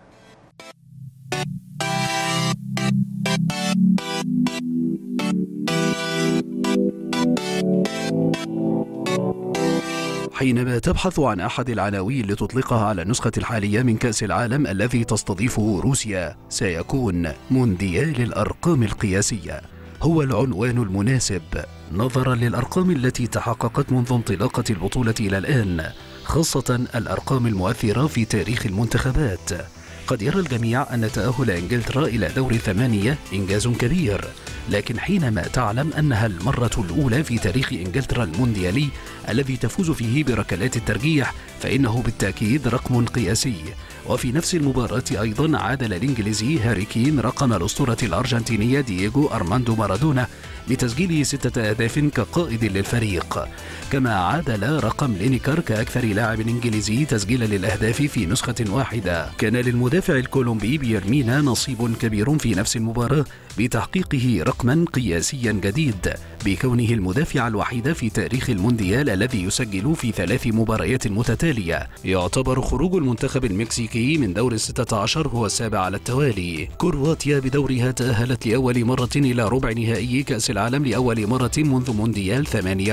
حينما تبحث عن أحد العناوين لتطلقها على النسخة الحالية من كأس العالم الذي تستضيفه روسيا سيكون مونديال الأرقام القياسية هو العنوان المناسب نظرا للأرقام التي تحققت منذ انطلاقة البطولة إلى الآن خاصة الأرقام المؤثرة في تاريخ المنتخبات قد يرى الجميع أن تأهل إنجلترا إلى دور ثمانية إنجاز كبير لكن حينما تعلم أنها المرة الأولى في تاريخ إنجلترا المونديالي الذي تفوز فيه بركلات الترجيح فإنه بالتأكيد رقم قياسي وفي نفس المباراة أيضا عادل الإنجليزي هاري كين رقم الأسطورة الأرجنتينية دييغو أرماندو مارادونا بتسجيله ستة أهداف كقائد للفريق كما عادل رقم لينيكر كأكثر لاعب إنجليزي تسجيلا للأهداف في نسخة واحدة كان للمدافع الكولومبي بيرمينا نصيب كبير في نفس المباراة بتحقيقه رقما قياسيا جديد بكونه المدافع الوحيد في تاريخ المونديال الذي يسجل في ثلاث مباريات متتالية يعتبر خروج المنتخب المكسيكي من دور الستة عشر هو السابع على التوالي كرواتيا بدورها تأهلت لأول مرة إلى ربع نهائي كأس العالم لأول مرة منذ مونديال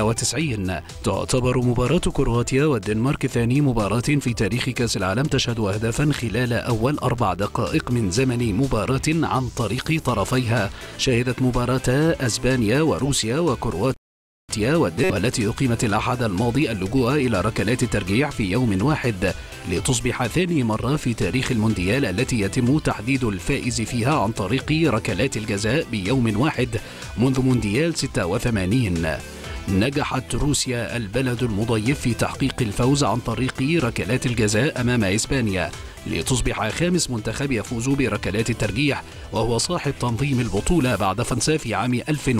98 تعتبر مباراة كرواتيا والدنمارك ثاني مباراة في تاريخ كأس العالم تشهد أهدافا خلال أول أربع دقائق من زمن مباراة عن طريق طرفيها شهدت مباراة أسبانيا وروسيا وكرواتيا والدول والتي أقيمت الأحد الماضي اللجوء إلى ركلات الترجيح في يوم واحد لتصبح ثاني مرة في تاريخ المونديال التي يتم تحديد الفائز فيها عن طريق ركلات الجزاء بيوم واحد منذ مونديال 86 نجحت روسيا البلد المضيف في تحقيق الفوز عن طريق ركلات الجزاء أمام إسبانيا لتصبح خامس منتخب يفوز بركلات الترجيح وهو صاحب تنظيم البطولة بعد فرنسا في عام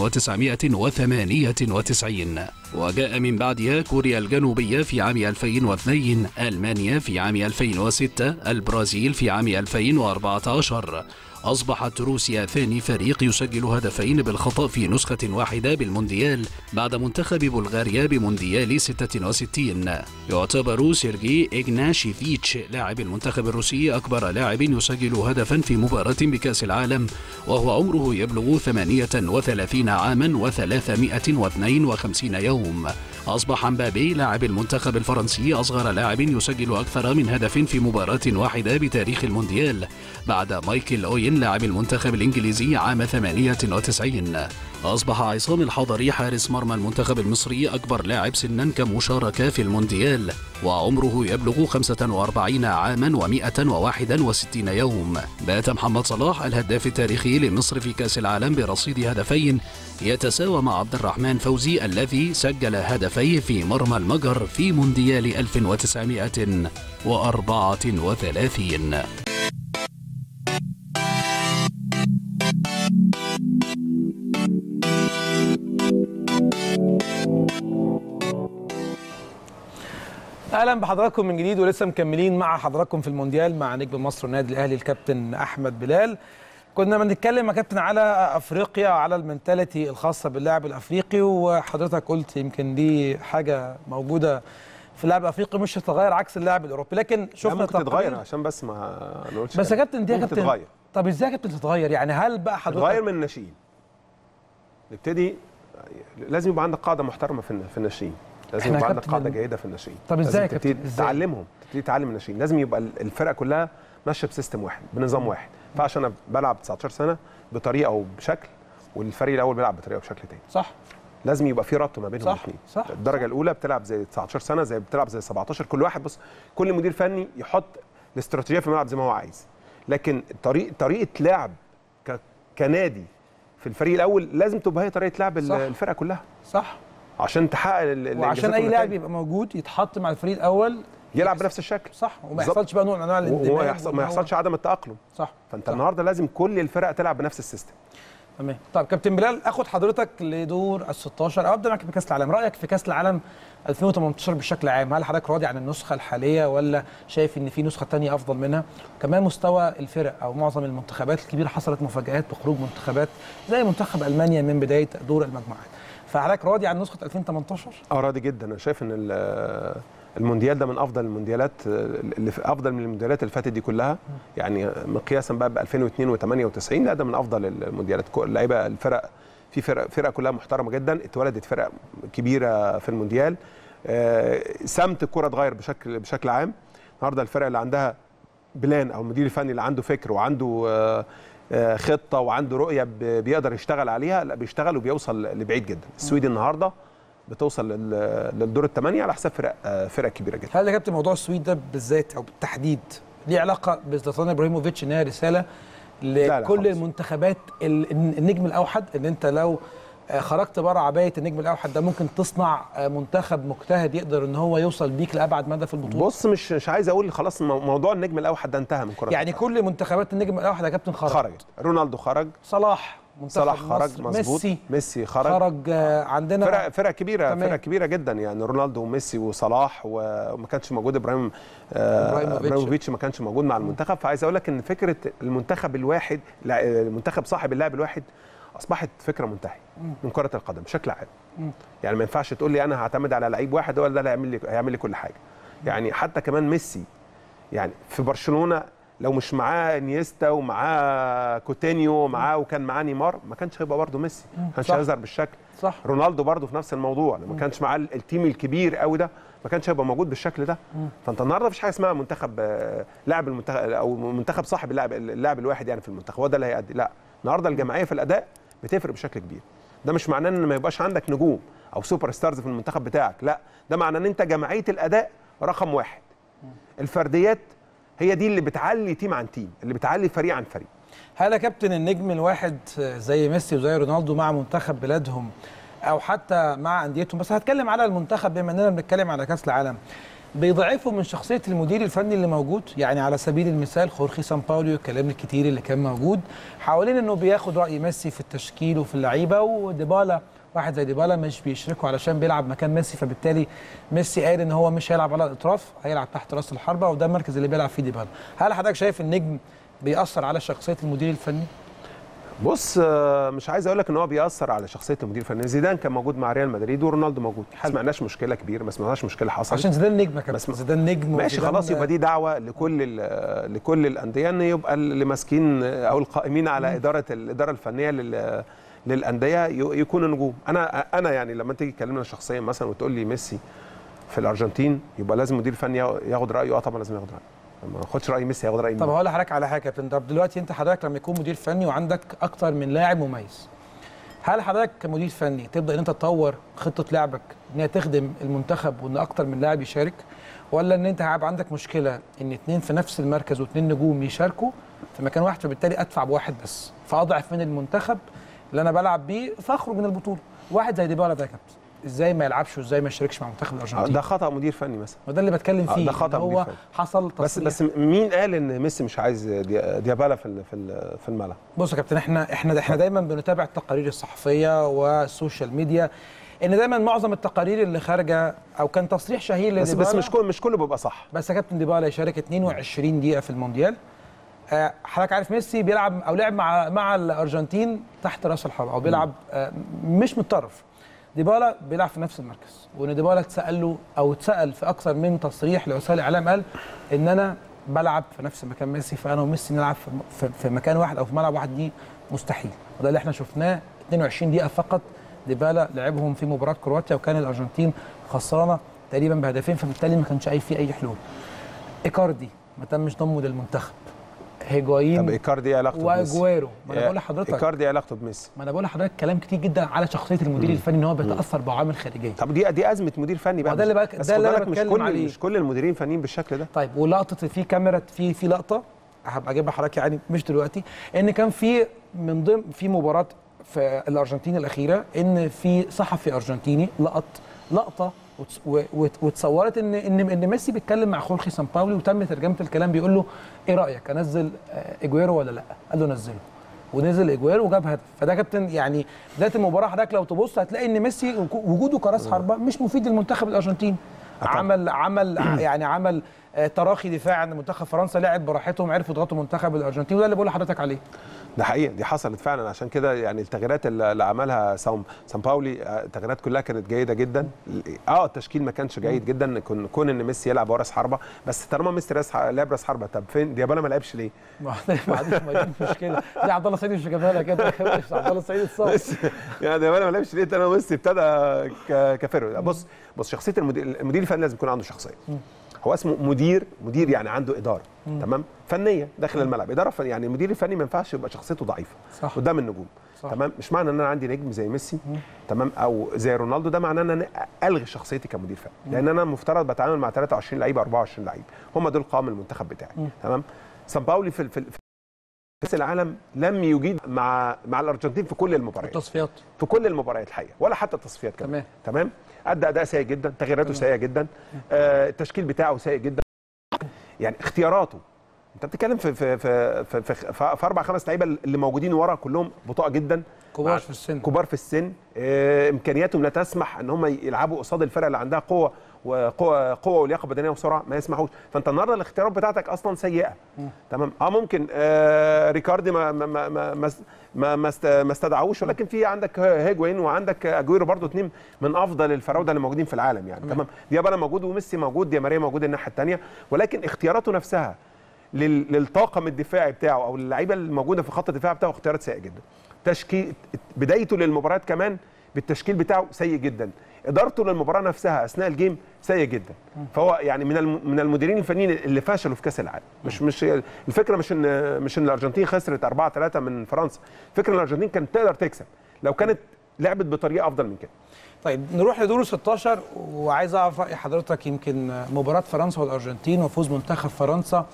1998 وجاء من بعدها كوريا الجنوبية في عام 2002 ألمانيا في عام 2006 البرازيل في عام 2014 أصبحت روسيا ثاني فريق يسجل هدفين بالخطأ في نسخة واحدة بالمونديال بعد منتخب بلغاريا بمونديال 66 يعتبر سيرجي إغناشيفيتش لاعب المنتخب الروسي أكبر لاعب يسجل هدفا في مباراة بكأس العالم وهو عمره يبلغ 38 عاما و352 يوم أصبح مبابي لاعب المنتخب الفرنسي أصغر لاعب يسجل أكثر من هدف في مباراة واحدة بتاريخ المونديال بعد مايكل أوين لاعب المنتخب الإنجليزي عام 98 أصبح عصام الحضري حارس مرمى المنتخب المصري أكبر لاعب سنا كمشاركة في المونديال وعمره يبلغ 45 عاما و161 يوم بات محمد صلاح الهداف التاريخي لمصر في كأس العالم برصيد هدفين يتساوى مع عبد الرحمن فوزي الذي سجل هدفيه في مرمى المجر في مونديال 1934 اهلا بحضراتكم من جديد ولسه مكملين مع حضراتكم في المونديال مع نجم مصر والنادي الاهلي الكابتن احمد بلال كنا بنتكلم يا كابتن على افريقيا وعلى المنتاليتي الخاصه باللاعب الافريقي وحضرتك قلت يمكن دي حاجه موجوده في اللاعب الافريقي مش هتتغير عكس اللاعب الاوروبي لكن شفنا ممكن تقرير- تتغير عشان بس ما نقولش بس يا كابتن دي يا ممكن كابتن تتغير طب ازاي يا كابتن تتغير يعني هل بقى تتغير حضرتك من الناشئين نبتدي لازم يبقى عندك قاعده محترمه في الن- في الناشئين لازم إحنا يبقى يا عندك كابتن قاعده ال- جيده في الناشئين طب إزاي لازم يا كابتن؟ تبتدي إزاي؟ تعلمهم تبتدي تعلم الناشئين لازم يبقى ال- الفرقه كلها ماشيه بسيستم واحد بنظام واحد ما ينفعش انا بلعب 19 سنه بطريقه او بشكل والفريق الاول بيلعب بطريقه وبشكل تاني صح لازم يبقى في ربط ما بينهم صح، الاثنين صح، الدرجه الاولى بتلعب زي 19 سنه زي بتلعب زي 17 كل واحد بص كل مدير فني يحط الاستراتيجيه في الملعب زي ما هو عايز لكن طريق طريقه لعب ك... كنادي في الفريق الاول لازم تبقى هي طريقه لعب ال- صح. الفرقه كلها صح عشان تحقق ال- الإنجازات وعشان اي والنتائج. لاعب يبقى موجود يتحط مع الفريق الاول يلعب بنفس الشكل صح وما بالظبط. يحصلش بقى نوع من انواع الاندماج وما يحصل وإن ما هو- يحصلش عدم التاقلم صح فانت صح. النهارده لازم كل الفرق تلعب بنفس السيستم تمام طيب كابتن بلال اخد حضرتك لدور ال 16 او ابدا معاك بكاس العالم رايك في كاس العالم 2018 بشكل عام هل حضرتك راضي عن النسخه الحاليه ولا شايف ان في نسخه تانية افضل منها كمان مستوى الفرق او معظم المنتخبات الكبيره حصلت مفاجات بخروج منتخبات زي منتخب المانيا من بدايه دور المجموعات فحضرتك راضي عن نسخه 2018 اه راضي جدا انا شايف ان ال- المونديال ده من افضل المونديالات اللي في افضل من المونديالات اللي فاتت دي كلها يعني مقياسا بقى ب 2002 و98 لا ده من افضل المونديالات كو- اللعيبه الفرق في فرق فرقه كلها محترمه جدا اتولدت فرق كبيره في المونديال آه، سمت الكره اتغير بشكل بشكل عام النهارده الفرق اللي عندها بلان او المدير الفني اللي عنده فكر وعنده آه، آه، خطه وعنده رؤيه ب- بيقدر يشتغل عليها لا بيشتغل وبيوصل لبعيد جدا السويد النهارده بتوصل لل- للدور الثمانيه على حساب فرق آه، فرق كبيره جدا هل يا كابتن موضوع السويد ده بالذات او بالتحديد ليه علاقه بزلاتان ابراهيموفيتش ان هي رساله لا لكل خالص. المنتخبات ال- النجم الاوحد ان انت لو آه، خرجت بره عبايه النجم الاوحد ده ممكن تصنع آه، منتخب مجتهد يقدر ان هو يوصل بيك لابعد مدى في البطوله بص مش مش عايز اقول خلاص مو- موضوع النجم الاوحد ده انتهى من كره يعني القدم. كل منتخبات النجم الاوحد يا كابتن خرج خرجت رونالدو خرج صلاح منتخب صلاح خرج مصر، مظبوط ميسي ميسي خرج خرج آه، عندنا فرق فرق كبيره تمام. فرق كبيره جدا يعني رونالدو وميسي وصلاح وما كانش موجود ابراهيم آه، إبراهيموفيتش. ابراهيموفيتش ما كانش موجود مع المنتخب فعايز اقول لك ان فكره المنتخب الواحد لا، المنتخب صاحب اللاعب الواحد اصبحت فكره منتهيه من كره القدم بشكل عام يعني ما ينفعش تقول لي انا هعتمد على لعيب واحد هو ده اللي هيعمل لي هيعمل لي كل حاجه يعني حتى كمان ميسي يعني في برشلونه لو مش معاه انيستا ومعاه كوتينيو ومعاه وكان معاه نيمار ما كانش هيبقى برضه ميسي ما كانش صح. هيظهر بالشكل صح رونالدو برضه في نفس الموضوع لما كانش معاه التيم الكبير قوي ده ما كانش هيبقى موجود بالشكل ده فانت النهارده مفيش حاجه اسمها منتخب آه، لاعب المنتخب او منتخب صاحب اللاعب اللاعب الواحد يعني في المنتخب هو ده اللي هيأدي لا النهارده الجماعيه في الاداء بتفرق بشكل كبير ده مش معناه ان ما يبقاش عندك نجوم او سوبر ستارز في المنتخب بتاعك لا ده معناه ان انت جماعيه الاداء رقم واحد الفرديات هي دي اللي بتعلي تيم عن تيم اللي بتعلي فريق عن فريق هل يا كابتن النجم الواحد زي ميسي وزي رونالدو مع منتخب بلادهم او حتى مع انديتهم بس هتكلم على المنتخب بما اننا بنتكلم على كاس العالم بيضعفوا من شخصيه المدير الفني اللي موجود يعني على سبيل المثال خورخي سان باوليو الكلام الكتير اللي كان موجود حوالين انه بياخد راي ميسي في التشكيل وفي اللعيبه وديبالا واحد زي ديبالا مش بيشركه علشان بيلعب مكان ميسي فبالتالي ميسي قال ان هو مش هيلعب على الاطراف هيلعب تحت راس الحربه وده المركز اللي بيلعب فيه ديبالا هل حضرتك شايف النجم بيأثر على شخصيه المدير الفني بص آه، مش عايز اقول لك ان هو بيأثر على شخصيه المدير الفني زيدان كان موجود مع ريال مدريد ورونالدو موجود ما سمعناش مشكله كبيره ما سمعناش مشكله حصلت عشان زيدان نجم يا بس كابتن ما- زيدان نجم ماشي وزيدان- خلاص يبقى دي دعوه لكل ال- لكل الانديه ان يبقى اللي ماسكين او القائمين على اداره الاداره الفنيه لل للانديه ي- يكونوا نجوم انا انا يعني لما تيجي تكلمنا شخصيا مثلا وتقول لي ميسي في الارجنتين يبقى لازم مدير فني ياخد رايه اه طبعا لازم ياخد رايه ما ياخدش راي ميسي ياخد راي طب مين؟ هقول لحضرتك على حاجه يا كابتن طب دلوقتي انت حضرتك لما يكون مدير فني وعندك اكتر من لاعب مميز هل حضرتك كمدير فني تبدا ان انت تطور خطه لعبك ان هي تخدم المنتخب وان اكتر من لاعب يشارك ولا ان انت هيبقى عندك مشكله ان اتنين في نفس المركز واتنين نجوم يشاركوا في مكان واحد فبالتالي ادفع بواحد بس فاضعف من المنتخب اللي انا بلعب بيه فاخرج من البطوله واحد زي ديبالا ده يا كابتن ازاي ما يلعبش وازاي ما يشاركش مع منتخب آه، الارجنتين ده خطا مدير فني مثلا وده اللي بتكلم آه، فيه ده خطأ إن مدير هو فني. حصل بس تصريح بس مين قال ان ميسي مش عايز دي- ديابالا في ال- في ال- في الملعب بص يا كابتن احنا احنا احنا دايما بنتابع التقارير الصحفيه والسوشيال ميديا ان دايما معظم التقارير اللي خارجه او كان تصريح شهير بس لديبالا بس مش كل مش كله بيبقى صح بس يا كابتن ديبالا يشارك 22 دقيقه في المونديال آه، حضرتك عارف ميسي بيلعب او لعب مع مع الارجنتين تحت راس الحرب او بيلعب آه، مش متطرف ديبالا بيلعب في نفس المركز وان ديبالا اتسال له او اتسال في اكثر من تصريح لوسائل الاعلام قال ان انا بلعب في نفس مكان ميسي فانا وميسي نلعب في- في, في مكان واحد او في ملعب واحد دي مستحيل وده اللي احنا شفناه 22 دقيقه فقط ديبالا لعبهم في مباراه كرواتيا وكان الارجنتين خسرانه تقريبا بهدفين فبالتالي ما كانش اي في اي حلول ايكاردي ما تمش ضمه للمنتخب طب هيجوايين ايكاردي ايه علاقته بميسي؟ واجويرو ما انا بقول لحضرتك ايكاردي ايه علاقته بميسي؟ ما انا بقول لحضرتك كلام كتير جدا على شخصيه المدير الفني ان هو بيتاثر بعوامل خارجيه طب دي دي ازمه مدير فني بقى ما ده اللي بقى- بس ده خد اللي أنا بالك مش بتكلم كل عليه. مش كل المديرين فنيين بالشكل ده طيب ولقطه في كاميرا في في لقطه هبقى اجيبها حضرتك يعني مش دلوقتي ان كان في من ضمن في مباراه في الارجنتين الاخيره ان في صحفي ارجنتيني لقط لقطه وتس- و- وت- واتصورت ان ان ان ميسي بيتكلم مع خولخي سامباولي وتم ترجمه الكلام بيقول له ايه رايك انزل آه، اجويرو ولا لا؟ قال له نزله ونزل اجويرو وجاب هدف فده كابتن يعني بدايه المباراه حضرتك لو تبص هتلاقي ان ميسي وجوده كراس حربه مش مفيد للمنتخب الارجنتيني عمل عمل يعني عمل آه، تراخي دفاع عند منتخب فرنسا لعب براحتهم عرفوا يضغطوا منتخب الارجنتين وده اللي بقول لحضرتك عليه ده حقيقه دي حصلت فعلا عشان كده يعني التغييرات اللي اللي عملها سام سان باولي آه، التغييرات كلها كانت جيده جدا اه التشكيل ما كانش جيد جدا كون كون ان ميسي يلعب ورا راس حربه بس طالما ميسي راس ح- لعب راس حربه طب فين ديابالا ما لعبش ليه؟ ما دي ما دي مشكله دي عبد الله السعيد مش جابها لك كده مش عبد الله السعيد اتصاب ميسي يعني ديابالا ما لعبش ليه طالما ميسي ابتدى ك- كفيرو بص بص شخصيه المدير المدير الفني لازم يكون عنده شخصيه هو اسمه مدير مدير يعني عنده اداره تمام فنيه داخل الملعب اداره فن يعني المدير الفني ما ينفعش يبقى شخصيته ضعيفه صح. قدام النجوم صح. تمام مش معنى ان انا عندي نجم زي ميسي تمام او زي رونالدو ده معناه ان انا الغي شخصيتي كمدير فني لان انا مفترض بتعامل مع 23 لعيب 24 لعيب هم دول قوام المنتخب بتاعي تمام سان باولي في في في كاس العالم لم يجيد مع مع الارجنتين في كل المباريات التصفيات في كل المباريات الحقيقه ولا حتى التصفيات كمان تمام. تمام ادى اداء سيء جدا تغييراته سيئه جدا آه التشكيل بتاعه سيء جدا يعني اختياراته انت بتتكلم في في في في, في, في, في اربع خمس لعيبه اللي موجودين ورا كلهم بطاء جدا كبار مع- في السن. كبار في السن آه امكانياتهم لا تسمح ان هم يلعبوا قصاد الفرق اللي عندها قوه وقوه قوه ولياقه بدنيه وسرعه ما يسمحوش فانت النهارده الاختيارات بتاعتك اصلا سيئه تمام اه ممكن آه ريكاردي ما ما ما ما, ما, ما, ما است- ما استدعوش ولكن في عندك هيجوين وعندك اجويرو برضو اتنين من افضل الفراوده اللي موجودين في العالم يعني تمام ديابالا موجود وميسي موجود دي ماريا موجود الناحيه الثانيه ولكن اختياراته نفسها لل- للطاقم الدفاعي بتاعه او اللعيبه الموجوده في خط الدفاع بتاعه اختيارات سيئه جدا تشكيل بدايته للمباريات كمان بالتشكيل بتاعه سيء جدا ادارته للمباراه نفسها اثناء الجيم سيء جدا فهو يعني من الم- من المديرين الفنيين اللي فشلوا في كاس العالم مش مش الفكره مش ان مش ان الارجنتين خسرت 4 3 من فرنسا الفكره ان الارجنتين كانت تقدر تكسب لو كانت لعبت بطريقه افضل من كده طيب نروح لدور 16 وعايز اعرف راي حضرتك يمكن مباراه فرنسا والارجنتين وفوز منتخب فرنسا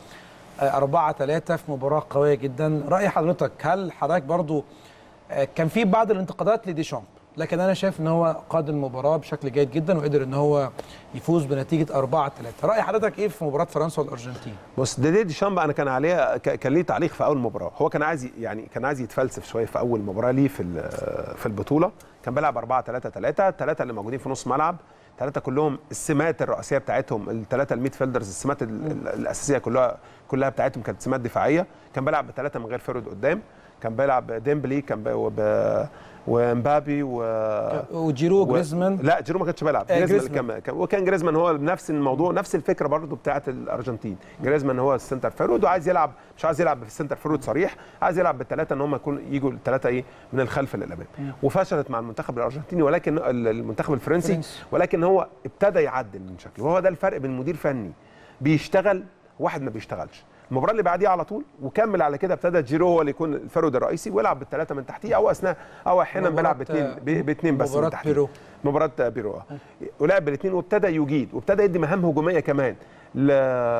4 3 في مباراه قويه جدا راي حضرتك هل حضرتك برضو آه، كان في بعض الانتقادات لديشامب لكن انا شايف ان هو قاد المباراه بشكل جيد جدا وقدر ان هو يفوز بنتيجه 4 3 راي حضرتك ايه في مباراه فرنسا والارجنتين بص ديدي ديشامب انا كان عليه ك- كان ليه تعليق في اول مباراه هو كان عايز ي- يعني كان عايز يتفلسف شويه في اول مباراه ليه في ال- في البطوله كان بيلعب 4 3 3 الثلاثه اللي موجودين في نص ملعب ثلاثه كلهم السمات الرئيسيه بتاعتهم الثلاثه الميد فيلدرز السمات ال- ال- الاساسيه كلها كلها بتاعتهم كانت سمات دفاعيه كان بيلعب بثلاثه من غير فرد قدام كان بيلعب ديمبلي كان بي- وب- ومبابي و وجيرو و- جريزمان لا جيرو ما كانش بيلعب آه، جريزمان جريزمان. كان كان- وكان جريزمان هو نفس الموضوع نفس الفكره برضه بتاعه الارجنتين جريزمان هو السنتر فيرود وعايز يلعب مش عايز يلعب في السنتر فيرود صريح عايز يلعب بالثلاثه ان هم يكون يجوا الثلاثه ايه من الخلف للامام وفشلت مع المنتخب الارجنتيني ولكن ال- المنتخب الفرنسي فرنسي. ولكن هو ابتدى يعدل من شكله وهو ده الفرق بين مدير فني بيشتغل واحد ما بيشتغلش المباراه اللي بعديها على طول وكمل على كده ابتدى جيرو هو اللي يكون الفرود الرئيسي ويلعب بالثلاثه من تحتيه او اثناء او احيانا بيلعب مباراة- باثنين ب- باثنين بس من مباراة تحتيه بيرو. مباراه بيرو آه. ولعب بالاثنين وابتدى يجيد وابتدى يدي مهام هجوميه كمان ل...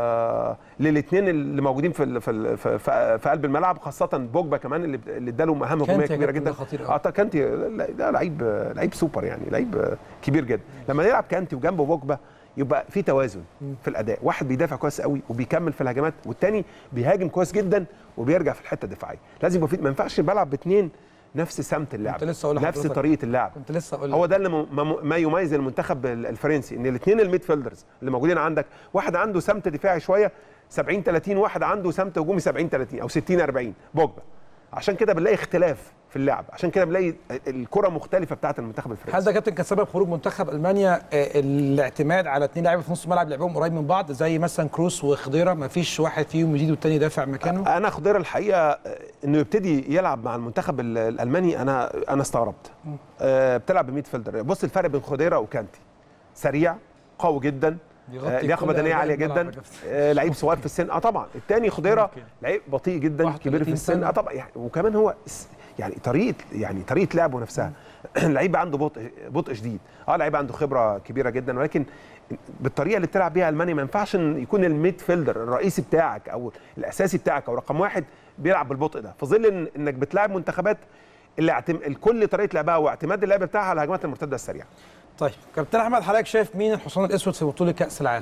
للاثنين اللي موجودين في ال... في, ال... في في قلب الملعب خاصه بوجبا كمان اللي اللي اداله مهام هجوميه كانتي يا كبيره كابتن جدا ده خطير أوي. اه طبعاً كانتي لا، ده لعيب لعيب سوبر يعني لعيب كبير جدا لما يلعب كانتي وجنبه بوجبا يبقى في توازن في الاداء واحد بيدافع كويس قوي وبيكمل في الهجمات والتاني بيهاجم كويس جدا وبيرجع في الحته الدفاعيه لازم يبقى في ما ينفعش بلعب باثنين نفس سمت اللعب كنت لسه أقول نفس لحضرتك. طريقه اللعب كنت لسه اقول هو لك ده اللي م- ما- ما يميز المنتخب ال- الفرنسي ان الاثنين الميد فيلدرز اللي موجودين عندك واحد عنده سمت دفاعي شويه 70 30 واحد عنده سمت هجومي 70 30 او 60 40 بوجبا عشان كده بنلاقي اختلاف في اللعب عشان كده بنلاقي الكره مختلفه بتاعت المنتخب هل الفرنسي ده كابتن كان سبب خروج منتخب المانيا آه، الاعتماد على اثنين لعيبه في نص الملعب لعبهم قريب من بعض زي مثلا كروس وخضيره ما فيش واحد فيهم يزيد والتاني يدافع مكانه انا خضير الحقيقه آه، انه يبتدي يلعب مع المنتخب ال- الالماني انا انا استغربت آه، بتلعب بميد فيلدر بص الفرق بين خضيره وكانتي سريع قوي جدا بيغطي آه، لياقه كل بدنيه أرجاء عاليه الملعب جدا يا كابتن. آه، لعيب صغير في السن اه طبعا الثاني خضيره ممكن. لعيب بطيء جدا 31 كبير في السن سنة. اه طبعا يعني وكمان هو س- يعني طريقه يعني طريقه لعبه نفسها لعيب عنده بطء بطء شديد اه لعيب عنده خبره كبيره جدا ولكن بالطريقه اللي بتلعب بيها المانيا ما ينفعش ان يكون الميد فيلدر الرئيسي بتاعك او الاساسي بتاعك او رقم واحد بيلعب بالبطء ده في ظل إن انك بتلاعب منتخبات اللي اعتم... كل طريقه لعبها واعتماد اللعب بتاعها على الهجمات المرتده السريعه طيب كابتن احمد حضرتك شايف مين الحصان الاسود في بطوله كاس العالم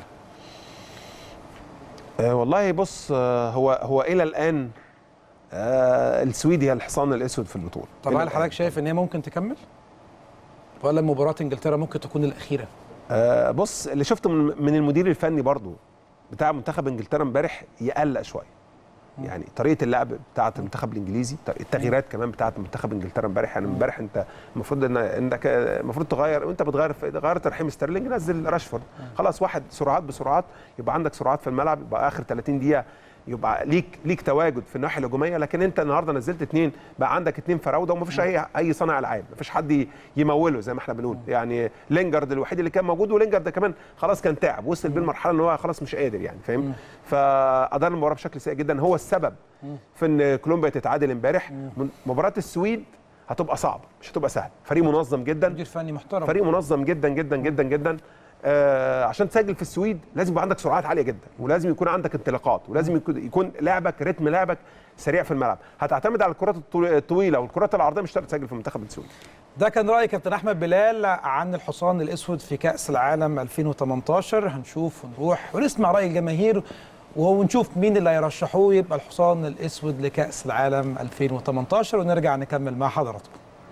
آه والله بص آه هو هو الى الان آه السويدي هي الحصان الاسود في البطوله طب إلى هل الآن. حضرتك شايف ان هي ممكن تكمل ولا مباراه انجلترا ممكن تكون الاخيره آه بص اللي شفته من, من المدير الفني برضو بتاع منتخب انجلترا امبارح يقلق شويه يعني طريقه اللعب بتاعه المنتخب الانجليزي طريقة التغييرات كمان بتاعه منتخب انجلترا امبارح يعني امبارح انت المفروض ان انك المفروض تغير وانت بتغير في غيرت رحيم ستيرلينج نزل راشفورد خلاص واحد سرعات بسرعات يبقى عندك سرعات في الملعب يبقى اخر 30 دقيقه يبقى ليك ليك تواجد في الناحيه الهجوميه لكن انت النهارده نزلت اثنين بقى عندك اثنين فراوده ومفيش اي اي صانع العاب مفيش حد يموله زي ما احنا بنقول يعني لينجارد الوحيد اللي كان موجود ولينجارد كمان خلاص كان تعب وصل بيه المرحله ان هو خلاص مش قادر يعني فاهم فادار المباراه بشكل سيء جدا هو السبب في ان كولومبيا تتعادل امبارح من- مباراه السويد هتبقى صعبه مش هتبقى سهله فريق منظم جدا مدير فني محترم فريق منظم جدا جدا جدا جدا آه عشان تسجل في السويد لازم يبقى عندك سرعات عاليه جدا ولازم يكون عندك انطلاقات ولازم يكون, يكون لعبك رتم لعبك سريع في الملعب هتعتمد على الكرات الطو- الطويله والكرات العرضيه مش هتقدر تسجل في المنتخب السويدي ده كان راي كابتن احمد بلال عن الحصان الاسود في كاس العالم 2018 هنشوف ونروح ونسمع راي الجماهير ونشوف مين اللي هيرشحوه يبقى الحصان الاسود لكاس العالم 2018 ونرجع نكمل مع حضراتكم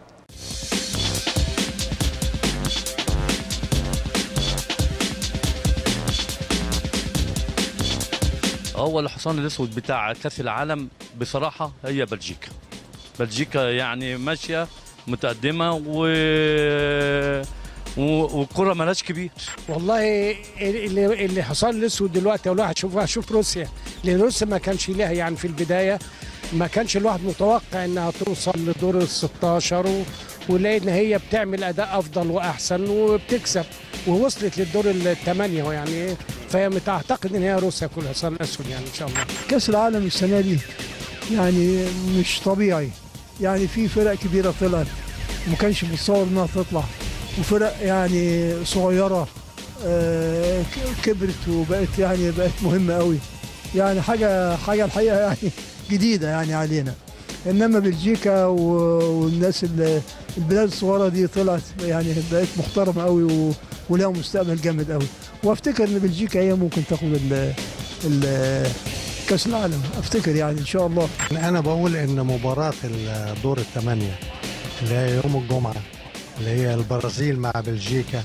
هو الحصان الاسود بتاع كاس العالم بصراحه هي بلجيكا بلجيكا يعني ماشيه متقدمه و و- والكره مالهاش كبير والله اللي اللي حصل الاسود دلوقتي الواحد شوف شوف روسيا لان روسيا ما كانش ليها يعني في البدايه ما كانش الواحد متوقع انها توصل لدور ال 16 و... ولقيت ان هي بتعمل اداء افضل واحسن وبتكسب ووصلت للدور الثمانيه يعني فهي متعتقد ان هي روسيا كل الحصان الاسود يعني ان شاء الله كاس العالم السنه دي يعني مش طبيعي يعني في فرق كبيره طلعت ما كانش متصور انها تطلع وفرق يعني صغيره آه، ك- كبرت وبقت يعني بقت مهمه قوي يعني حاجه حاجه الحقيقه يعني جديده يعني علينا انما بلجيكا و- والناس ال- البلاد الصغيره دي طلعت يعني بقت محترمه قوي و- ولها مستقبل جامد قوي وافتكر ان بلجيكا هي ممكن تاخد ال ال- كاس العالم افتكر يعني ان شاء الله أنا بقول إن مباراة الدور الثمانية اللي هي يوم الجمعة اللي هي البرازيل مع بلجيكا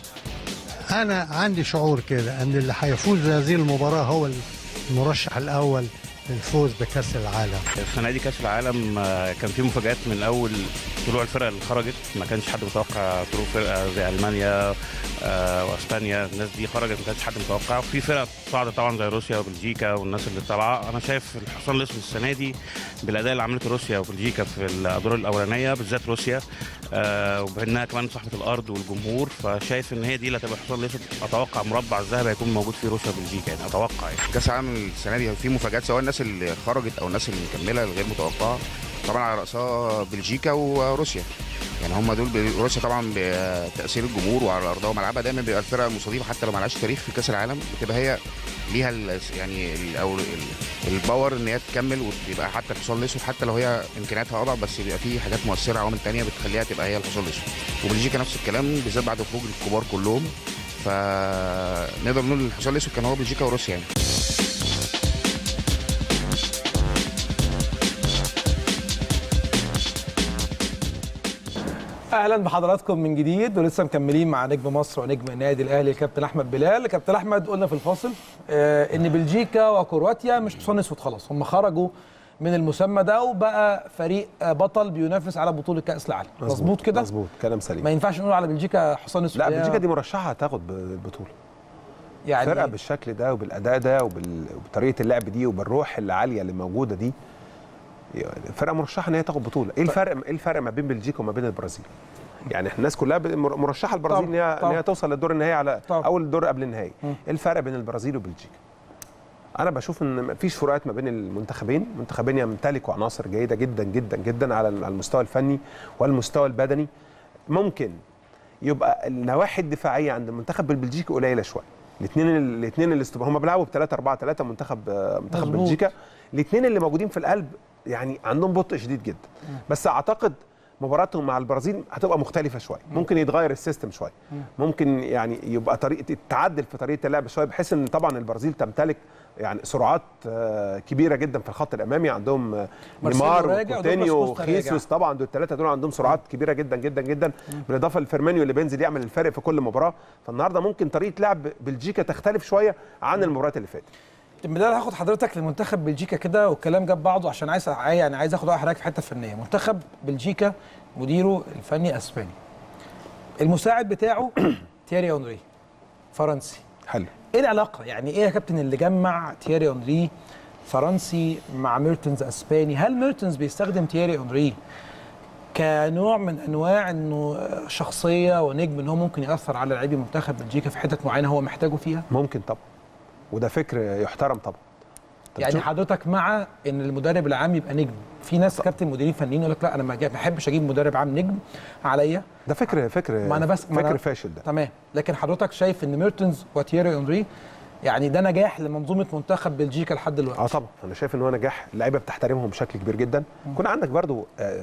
أنا عندي شعور كده أن اللي هيفوز بهذه المباراة هو المرشح الأول للفوز بكأس العالم السنه دي كاس العالم آه، كان في مفاجات من اول طلوع الفرق اللي خرجت ما كانش حد متوقع طلوع فرقه زي المانيا آه، واسبانيا الناس دي خرجت ما كانش حد متوقع وفي فرق صعدت طبعا زي روسيا وبلجيكا والناس اللي طالعه انا شايف الحصان الاسود السنه دي بالاداء اللي عملته روسيا وبلجيكا في الادوار الاولانيه بالذات روسيا آه، وبانها كمان صاحبه الارض والجمهور فشايف ان هي دي اللي هتبقى الحصان الاسود اتوقع مربع الذهب هيكون موجود في روسيا وبلجيكا يعني اتوقع يعني كاس العالم السنه دي في مفاجات سواء الناس اللي خرجت او الناس اللي مكمله الغير متوقعه طبعا على راسها بلجيكا وروسيا يعني هم دول ب- روسيا طبعا بتاثير الجمهور وعلى ارضها وملعبها دايما بيبقى الفرقه المستضيفه حتى لو ما لهاش تاريخ في كاس العالم بتبقى هي ليها ال- يعني ال- او ال- الباور ان هي تكمل وتبقى حتى الحصان الاسود حتى لو هي امكانياتها اضعف بس بيبقى في حاجات مؤثره عوامل تانية بتخليها تبقى هي الحصان الاسود وبلجيكا نفس الكلام بالذات بعد خروج الكبار كلهم فنقدر نقول الحصان الاسود كان هو بلجيكا وروسيا يعني اهلا بحضراتكم من جديد ولسه مكملين مع نجم مصر ونجم النادي الاهلي الكابتن احمد بلال كابتن احمد قلنا في الفاصل آه ان بلجيكا وكرواتيا مش حصان اسود خلاص هم خرجوا من المسمى ده وبقى فريق آه، بطل بينافس على بطوله كاس العالم مظبوط كده مظبوط كلام سليم ما ينفعش نقول على بلجيكا حصان اسود لا هي بلجيكا دي مرشحه تاخد ب- البطوله يعني فرقه بالشكل ده وبالاداء ده وبال- وبطريقه اللعب دي وبالروح العاليه اللي موجوده دي يعني فرقه مرشحه ان هي تاخد بطوله ايه الفرق ايه الفرق ما بين بلجيكا وما بين البرازيل يعني احنا الناس كلها ب- مر- مرشحه البرازيل ان هي طبعاً. ان هي توصل للدور النهائي على طبعاً. اول دور قبل النهائي ايه الفرق بين البرازيل وبلجيكا انا بشوف ان مفيش فروقات ما بين المنتخبين المنتخبين يمتلكوا عناصر جيده جدا جدا جدا على على المستوى الفني والمستوى البدني ممكن يبقى النواحي الدفاعيه عند المنتخب البلجيكي قليله شويه الاثنين الاثنين اللي استب... هم بيلعبوا ب 3 4 3 منتخب آه، منتخب مظبوط. بلجيكا الاثنين اللي موجودين في القلب يعني عندهم بطء شديد جدا بس اعتقد مباراتهم مع البرازيل هتبقى مختلفه شويه ممكن يتغير السيستم شويه ممكن يعني يبقى طريقه تعدل في طريقه اللعب شويه بحيث ان طبعا البرازيل تمتلك يعني سرعات آه، كبيره جدا في الخط الامامي عندهم آه، مارسيلو نيمار راجع وكوتينيو ودوغلاس كوستا وخيسوس طبعا دول الثلاثه دول عندهم سرعات كبيره جدا جدا جدا بالاضافه لفيرمينيو اللي بينزل يعمل الفرق في كل مباراه فالنهارده ممكن طريقه لعب بلجيكا تختلف شويه عن المباريات اللي فاتت من البدايه هاخد حضرتك لمنتخب بلجيكا كده والكلام جاب بعضه عشان عايز يعني عايز اخد رأي حضرتك في حته فنيه منتخب بلجيكا مديره الفني اسباني المساعد بتاعه تيري اونري فرنسي حلو ايه العلاقه يعني ايه يا كابتن اللي جمع تيري اونري فرنسي مع ميرتنز اسباني هل ميرتنز بيستخدم تيري اونري كنوع من انواع انه شخصيه ونجم ان هو ممكن ياثر على لاعبي منتخب بلجيكا في حتت معينه هو محتاجه فيها ممكن طبعا وده فكر يحترم طبعا طب يعني شوف- حضرتك مع ان المدرب العام يبقى نجم في ناس كابتن مديرين فنيين يقول لك لا انا ما جا- ما بحبش اجيب مدرب عام نجم عليا ده فكر فكر ما انا بس ما فكر أنا- فاشل ده تمام لكن حضرتك شايف ان ميرتنز وتييري اونري يعني ده نجاح لمنظومه منتخب بلجيكا لحد دلوقتي اه طبعا انا شايف ان هو نجاح اللعيبه بتحترمهم بشكل كبير جدا يكون عندك برضو آه،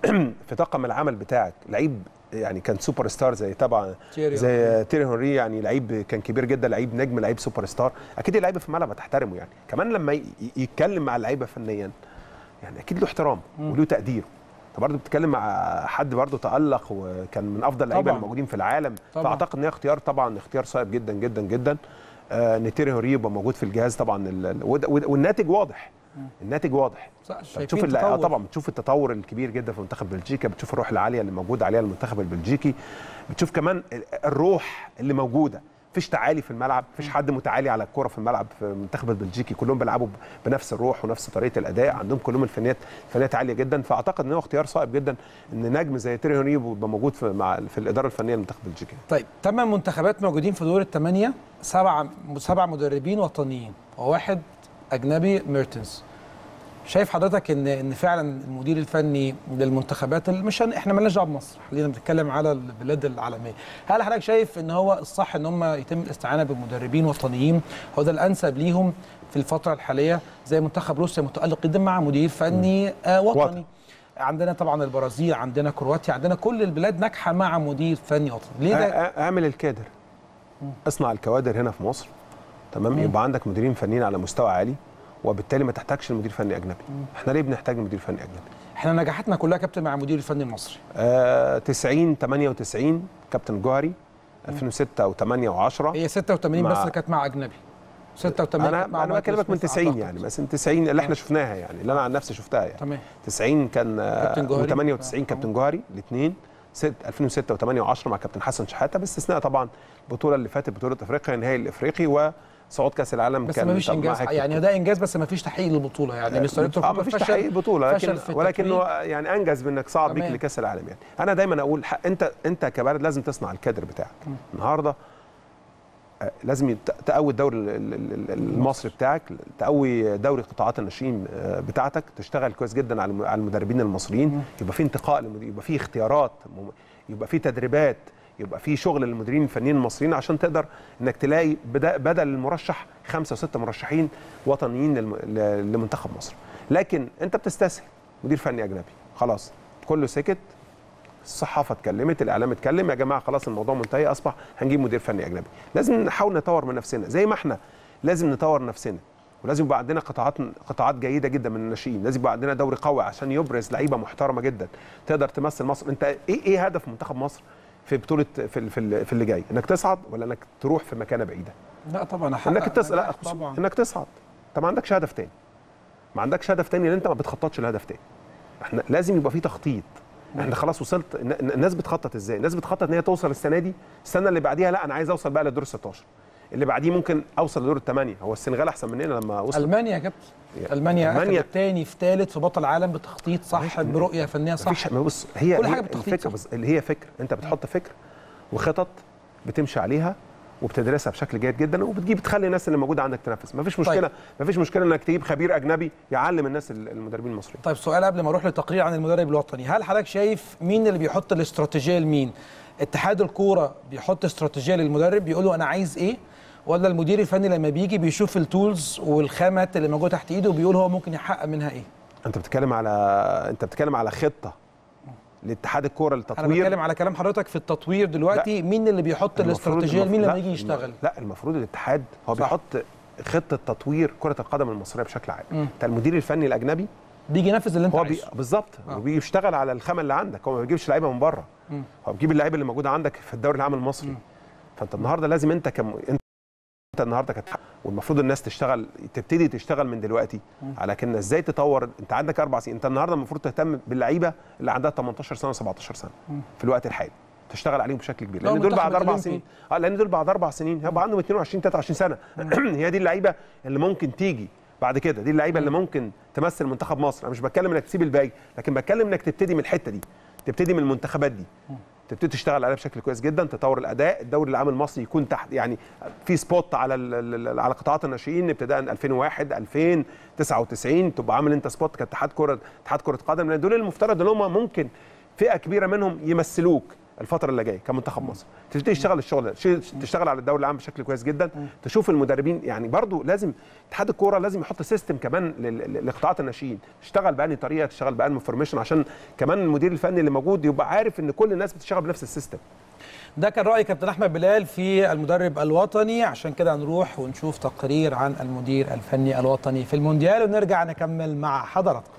في طاقم العمل بتاعك لعيب يعني كان سوبر ستار زي طبعا تيري زي تيري هنري يعني لعيب كان كبير جدا لعيب نجم لعيب سوبر ستار اكيد اللعيبه في الملعب هتحترمه يعني كمان لما ي- يتكلم مع اللعيبه فنيا يعني اكيد له احترام وله تقدير انت برضه بتتكلم مع حد برضه تالق وكان من افضل اللعيبه طبعاً. اللي موجودين في العالم طبعاً. فاعتقد ان هي اختيار طبعا اختيار صعب جدا جدا جدا آه ان تيري هنري يبقى موجود في الجهاز طبعا ال- ال- وده- وده- والناتج واضح الناتج واضح صح، بتشوف شايفين الل- آه تطور. طبعا بتشوف التطور الكبير جدا في منتخب بلجيكا بتشوف الروح العاليه اللي موجوده عليها المنتخب البلجيكي بتشوف كمان ال- الروح اللي موجوده مفيش تعالي في الملعب مفيش حد متعالي على الكره في الملعب في المنتخب البلجيكي كلهم بيلعبوا ب- بنفس الروح ونفس طريقه الاداء عندهم كلهم الفنيات فنيات عاليه جدا فاعتقد ان هو اختيار صائب جدا ان نجم زي تيري هنري يبقى موجود في مع في الاداره الفنيه للمنتخب البلجيكي طيب ثمان منتخبات موجودين في دور الثمانيه سبعه سبع مدربين وطنيين وواحد اجنبي ميرتنز شايف حضرتك ان ان فعلا المدير الفني للمنتخبات اللي مش هن... احنا مالناش دعوه بمصر خلينا بنتكلم على البلاد العالميه هل حضرتك شايف ان هو الصح ان هم يتم الاستعانه بمدربين وطنيين هو ده الانسب ليهم في الفتره الحاليه زي منتخب روسيا متالق جدا مع مدير فني آه وطني وطني. عندنا طبعا البرازيل عندنا كرواتيا عندنا كل البلاد ناجحه مع مدير فني وطني ليه ده أ- أ- اعمل الكادر اصنع الكوادر هنا في مصر تمام يبقى عندك مديرين فنيين على مستوى عالي وبالتالي ما تحتاجش المدير فني اجنبي احنا ليه بنحتاج مدير فني اجنبي احنا نجاحاتنا كلها كابتن مع المدير الفني المصري آه 90 98 كابتن جوهري 2006 و8 و10 هي 86 مع- بس اللي كانت مع اجنبي 86 انا كانت مع انا مايكل بكلمك من سميث 90 أعتقد. يعني بس من 90 اللي احنا شفناها يعني اللي انا عن نفسي شفتها يعني تمام 90 كان كابتن جوهري. و98 كابتن جوهري الاثنين 2006 و8 و10 مع كابتن حسن شحاته باستثناء طبعا البطوله اللي فاتت بطوله افريقيا النهائي الافريقي وصعود كاس العالم بس كان ما فيش طب- مع انجاز هيكتور يعني ده انجاز بس ما فيش تحقيق للبطوله يعني مستر هيكتور اه كوبر مفيش فشل- تحقيق بطوله فشل لكن في ولكنه التتويج. يعني انجز بانك صعد بيك تمام. لكاس العالم يعني انا دايما اقول ح- انت انت كبلد لازم تصنع الكادر بتاعك النهارده آه، لازم يت- تقوي الدوري ال- ال- ال- المصري بتاعك تقوي دوري قطاعات الناشئين آه، بتاعتك تشتغل كويس جدا على الم- على المدربين المصريين يبقى في انتقاء للمدير- يبقى في اختيارات مم- يبقى في تدريبات يبقى في شغل للمديرين الفنيين المصريين عشان تقدر انك تلاقي بدا- بدل المرشح خمسه وسته مرشحين وطنيين للم- ل- لمنتخب مصر لكن انت بتستسهل مدير فني اجنبي خلاص كله سكت الصحافه اتكلمت الاعلام اتكلم يا جماعه خلاص الموضوع منتهي اصبح هنجيب مدير فني اجنبي لازم نحاول نطور من نفسنا زي ما احنا لازم نطور نفسنا ولازم يبقى عندنا قطاعات قطاعات جيده جدا من الناشئين لازم يبقى عندنا دوري قوي عشان يبرز لعيبه محترمه جدا تقدر تمثل مصر انت ايه ايه هدف منتخب مصر في بطوله في ال- في, ال- في اللي جاي انك تصعد ولا انك تروح في مكانه بعيده لا طبعا أحقق انك تصعد لا نجاح طبعا انك تصعد انت ما عندكش هدف تاني ما عندكش هدف تاني لان انت ما بتخططش لهدف تاني احنا لازم يبقى في تخطيط احنا خلاص وصلت الن- الناس بتخطط ازاي الناس بتخطط ان هي توصل السنه دي السنه اللي بعديها لا انا عايز اوصل بقى لدور 16 اللي بعديه ممكن اوصل لدور الثمانيه هو السنغال احسن مننا لما وصل المانيا يا كابتن يعني المانيا ألمانيا- اخذت تاني في ثالث في بطل العالم بتخطيط صح برؤيه فنيه صح مفيش ما بص هي كل هي حاجة بالتخطيط الفكره صح. بص اللي هي فكره انت بتحط فكره وخطط بتمشي عليها وبتدرسها بشكل جيد جدا وبتجيب تخلي الناس اللي موجوده عندك تنافس مفيش مشكله طيب. مفيش مشكله انك تجيب خبير اجنبي يعلم الناس المدربين المصريين طيب سؤال قبل ما اروح لتقرير عن المدرب الوطني هل حضرتك شايف مين اللي بيحط الاستراتيجيه لمين اتحاد الكوره بيحط استراتيجيه للمدرب بيقول له انا عايز ايه ولا المدير الفني لما بيجي بيشوف التولز والخامات اللي موجوده تحت ايده وبيقول هو ممكن يحقق منها ايه انت بتتكلم على انت بتتكلم على خطه لاتحاد الكوره انا للتطوير بتكلم على كلام حضرتك في التطوير دلوقتي مين اللي بيحط المفروض- الاستراتيجيه لمين لا، لما يجي يشتغل لا المفروض الاتحاد هو صح. بيحط خطه تطوير كره القدم المصريه بشكل عام مم. انت المدير الفني الاجنبي بيجي ينفذ اللي انت هو بي... عايزه بالظبط آه. هو بيجي يشتغل على الخامه اللي عندك هو ما بيجيبش لعيبه من بره مم. هو بيجيب اللعيبه اللي موجوده عندك في الدوري العام المصري مم. فانت النهارده لازم انت كم انت انت النهارده كت... والمفروض الناس تشتغل تبتدي تشتغل من دلوقتي على كن ازاي تطور انت عندك اربع سنين انت النهارده المفروض تهتم باللعيبه اللي عندها 18 سنه و17 سنه في الوقت الحالي تشتغل عليهم بشكل كبير لو لان دول منتخب بعد اربع الأولمبي. سنين اه لان دول بعد اربع سنين هيبقى عندهم 22 23 سنه هي دي اللعيبه اللي ممكن تيجي بعد كده دي اللعيبه اللي ممكن تمثل منتخب مصر انا مش بتكلم انك تسيب الباقي لكن بتكلم انك تبتدي من الحته دي تبتدي من المنتخبات دي تبتدي تشتغل عليها بشكل كويس جدا تطور الاداء الدوري العام المصري يكون تحت يعني في سبوت على ال- ال- ال- على قطاعات الناشئين ابتداء 2001 2099 تبقى عامل انت سبوت كاتحاد كره اتحاد كره قدم لان دول المفترض ان هم ممكن فئه كبيره منهم يمثلوك الفتره اللي جايه كمنتخب مصر تبتدي تشتغل الشغل ده شي- تشتغل على الدوري العام بشكل كويس جدا تشوف المدربين يعني برضو لازم اتحاد الكوره لازم يحط سيستم كمان لل- لل- لقطاعات الناشئين تشتغل بأنهي طريقه تشتغل بأنهي فورميشن عشان كمان المدير الفني اللي موجود يبقى عارف ان كل الناس بتشتغل بنفس السيستم ده كان راي كابتن احمد بلال في المدرب الوطني عشان كده نروح ونشوف تقرير عن المدير الفني الوطني في المونديال ونرجع نكمل مع حضراتكم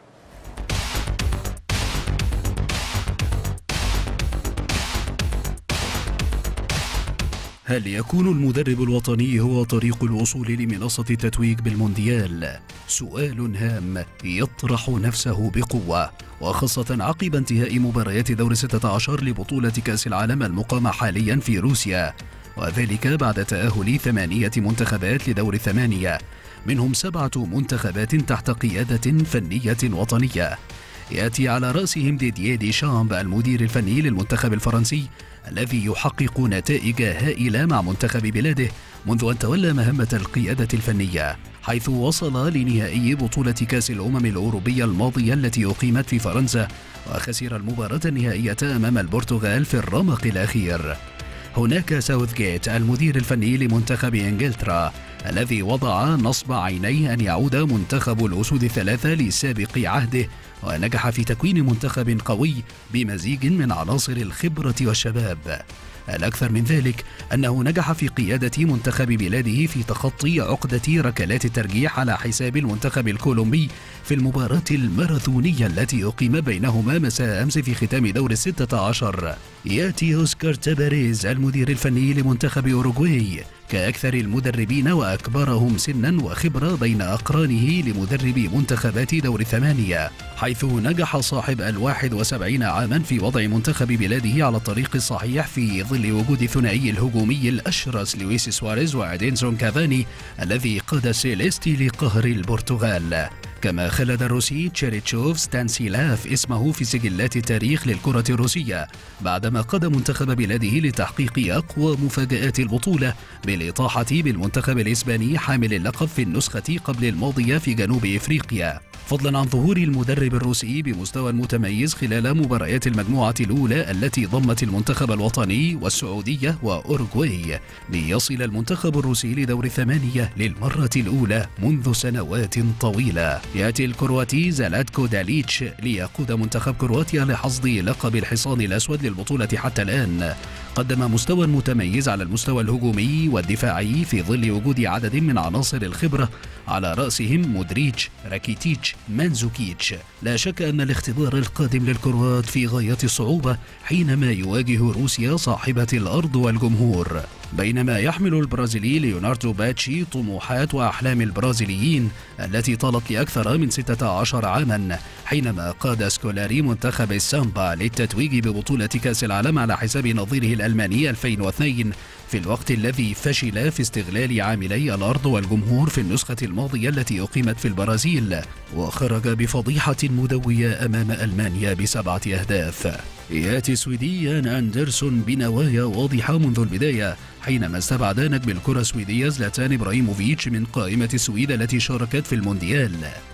هل يكون المدرب الوطني هو طريق الوصول لمنصة التتويج بالمونديال؟ سؤال هام يطرح نفسه بقوة وخاصة عقب انتهاء مباريات دور 16 لبطولة كأس العالم المقامة حاليا في روسيا وذلك بعد تأهل ثمانية منتخبات لدور الثمانية منهم سبعة منتخبات تحت قيادة فنية وطنية ياتي على راسهم ديدييه ديشامب المدير الفني للمنتخب الفرنسي الذي يحقق نتائج هائله مع منتخب بلاده منذ ان تولى مهمه القياده الفنيه حيث وصل لنهائي بطوله كاس الامم الاوروبيه الماضيه التي اقيمت في فرنسا وخسر المباراه النهائيه امام البرتغال في الرمق الاخير هناك ساوثجيت المدير الفني لمنتخب انجلترا الذي وضع نصب عينيه ان يعود منتخب الاسود الثلاثه لسابق عهده ونجح في تكوين منتخب قوي بمزيج من عناصر الخبره والشباب الأكثر من ذلك أنه نجح في قيادة منتخب بلاده في تخطي عقدة ركلات الترجيح على حساب المنتخب الكولومبي في المباراة الماراثونية التي أقيم بينهما مساء أمس في ختام دور الستة عشر يأتي أوسكار تاباريز المدير الفني لمنتخب أوروغواي كأكثر المدربين وأكبرهم سنا وخبرة بين أقرانه لمدربي منتخبات دور الثمانية حيث نجح صاحب الواحد وسبعين عاما في وضع منتخب بلاده على الطريق الصحيح في ظل وجود الثنائي الهجومي الأشرس لويس سواريز وأدينسون كافاني الذي قاد سيليستي لقهر البرتغال كما خلد الروسي تشيريتشوف ستانسيلاف اسمه في سجلات التاريخ للكرة الروسية بعدما قاد منتخب بلاده لتحقيق أقوى مفاجآت البطولة بالإطاحة بالمنتخب الإسباني حامل اللقب في النسخة قبل الماضية في جنوب إفريقيا فضلا عن ظهور المدرب الروسي بمستوى متميز خلال مباريات المجموعة الأولى التي ضمت المنتخب الوطني والسعودية وأوروغواي ليصل المنتخب الروسي لدور الثمانية للمرة الأولى منذ سنوات طويلة يأتي الكرواتي زالاتكو داليتش ليقود منتخب كرواتيا لحصد لقب الحصان الأسود للبطولة حتى الآن قدم مستوى متميز على المستوى الهجومي والدفاعي في ظل وجود عدد من عناصر الخبرة على رأسهم مودريتش راكيتيتش مانزوكيتش لا شك أن الاختبار القادم للكروات في غاية الصعوبة حينما يواجه روسيا صاحبة الأرض والجمهور بينما يحمل البرازيلي ليوناردو باتشي طموحات وأحلام البرازيليين التي طالت لأكثر من 16 عاما حينما قاد سكولاري منتخب السامبا للتتويج ببطولة كأس العالم على حساب نظيره الألماني 2002 في الوقت الذي فشل في استغلال عاملي الأرض والجمهور في النسخة الماضية التي أقيمت في البرازيل وخرج بفضيحة مدوية أمام ألمانيا بسبعة أهداف ياتي سويديان أندرسون بنوايا واضحة منذ البداية حينما استبعد نجم الكرة السويدية زلاتان إبراهيموفيتش من قائمة السويد التي شاركت في المونديال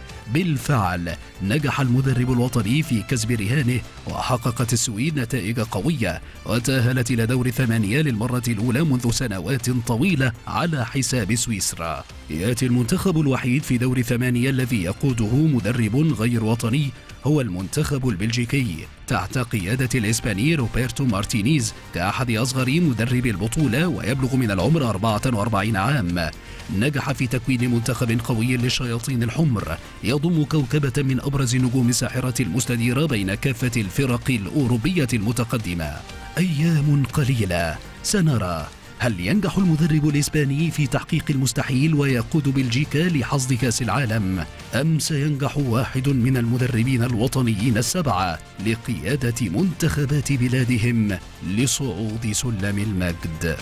بالفعل نجح المدرب الوطني في كسب رهانه وحققت السويد نتائج قوية وتأهلت إلى دور ثمانية للمرة الأولى منذ سنوات طويلة على حساب سويسرا يأتي المنتخب الوحيد في دور ثمانية الذي يقوده مدرب غير وطني هو المنتخب البلجيكي تحت قيادة الإسباني روبرتو مارتينيز كأحد أصغر مدربي البطولة ويبلغ من العمر 44 عام نجح في تكوين منتخب قوي للشياطين الحمر يضم كوكبة من أبرز نجوم الساحرة المستديرة بين كافة الفرق الأوروبية المتقدمة أيام قليلة سنرى هل ينجح المدرب الإسباني في تحقيق المستحيل ويقود بلجيكا لحصد كأس العالم أم سينجح واحد من المدربين الوطنيين السبعة لقيادة منتخبات بلادهم لصعود سلم المجد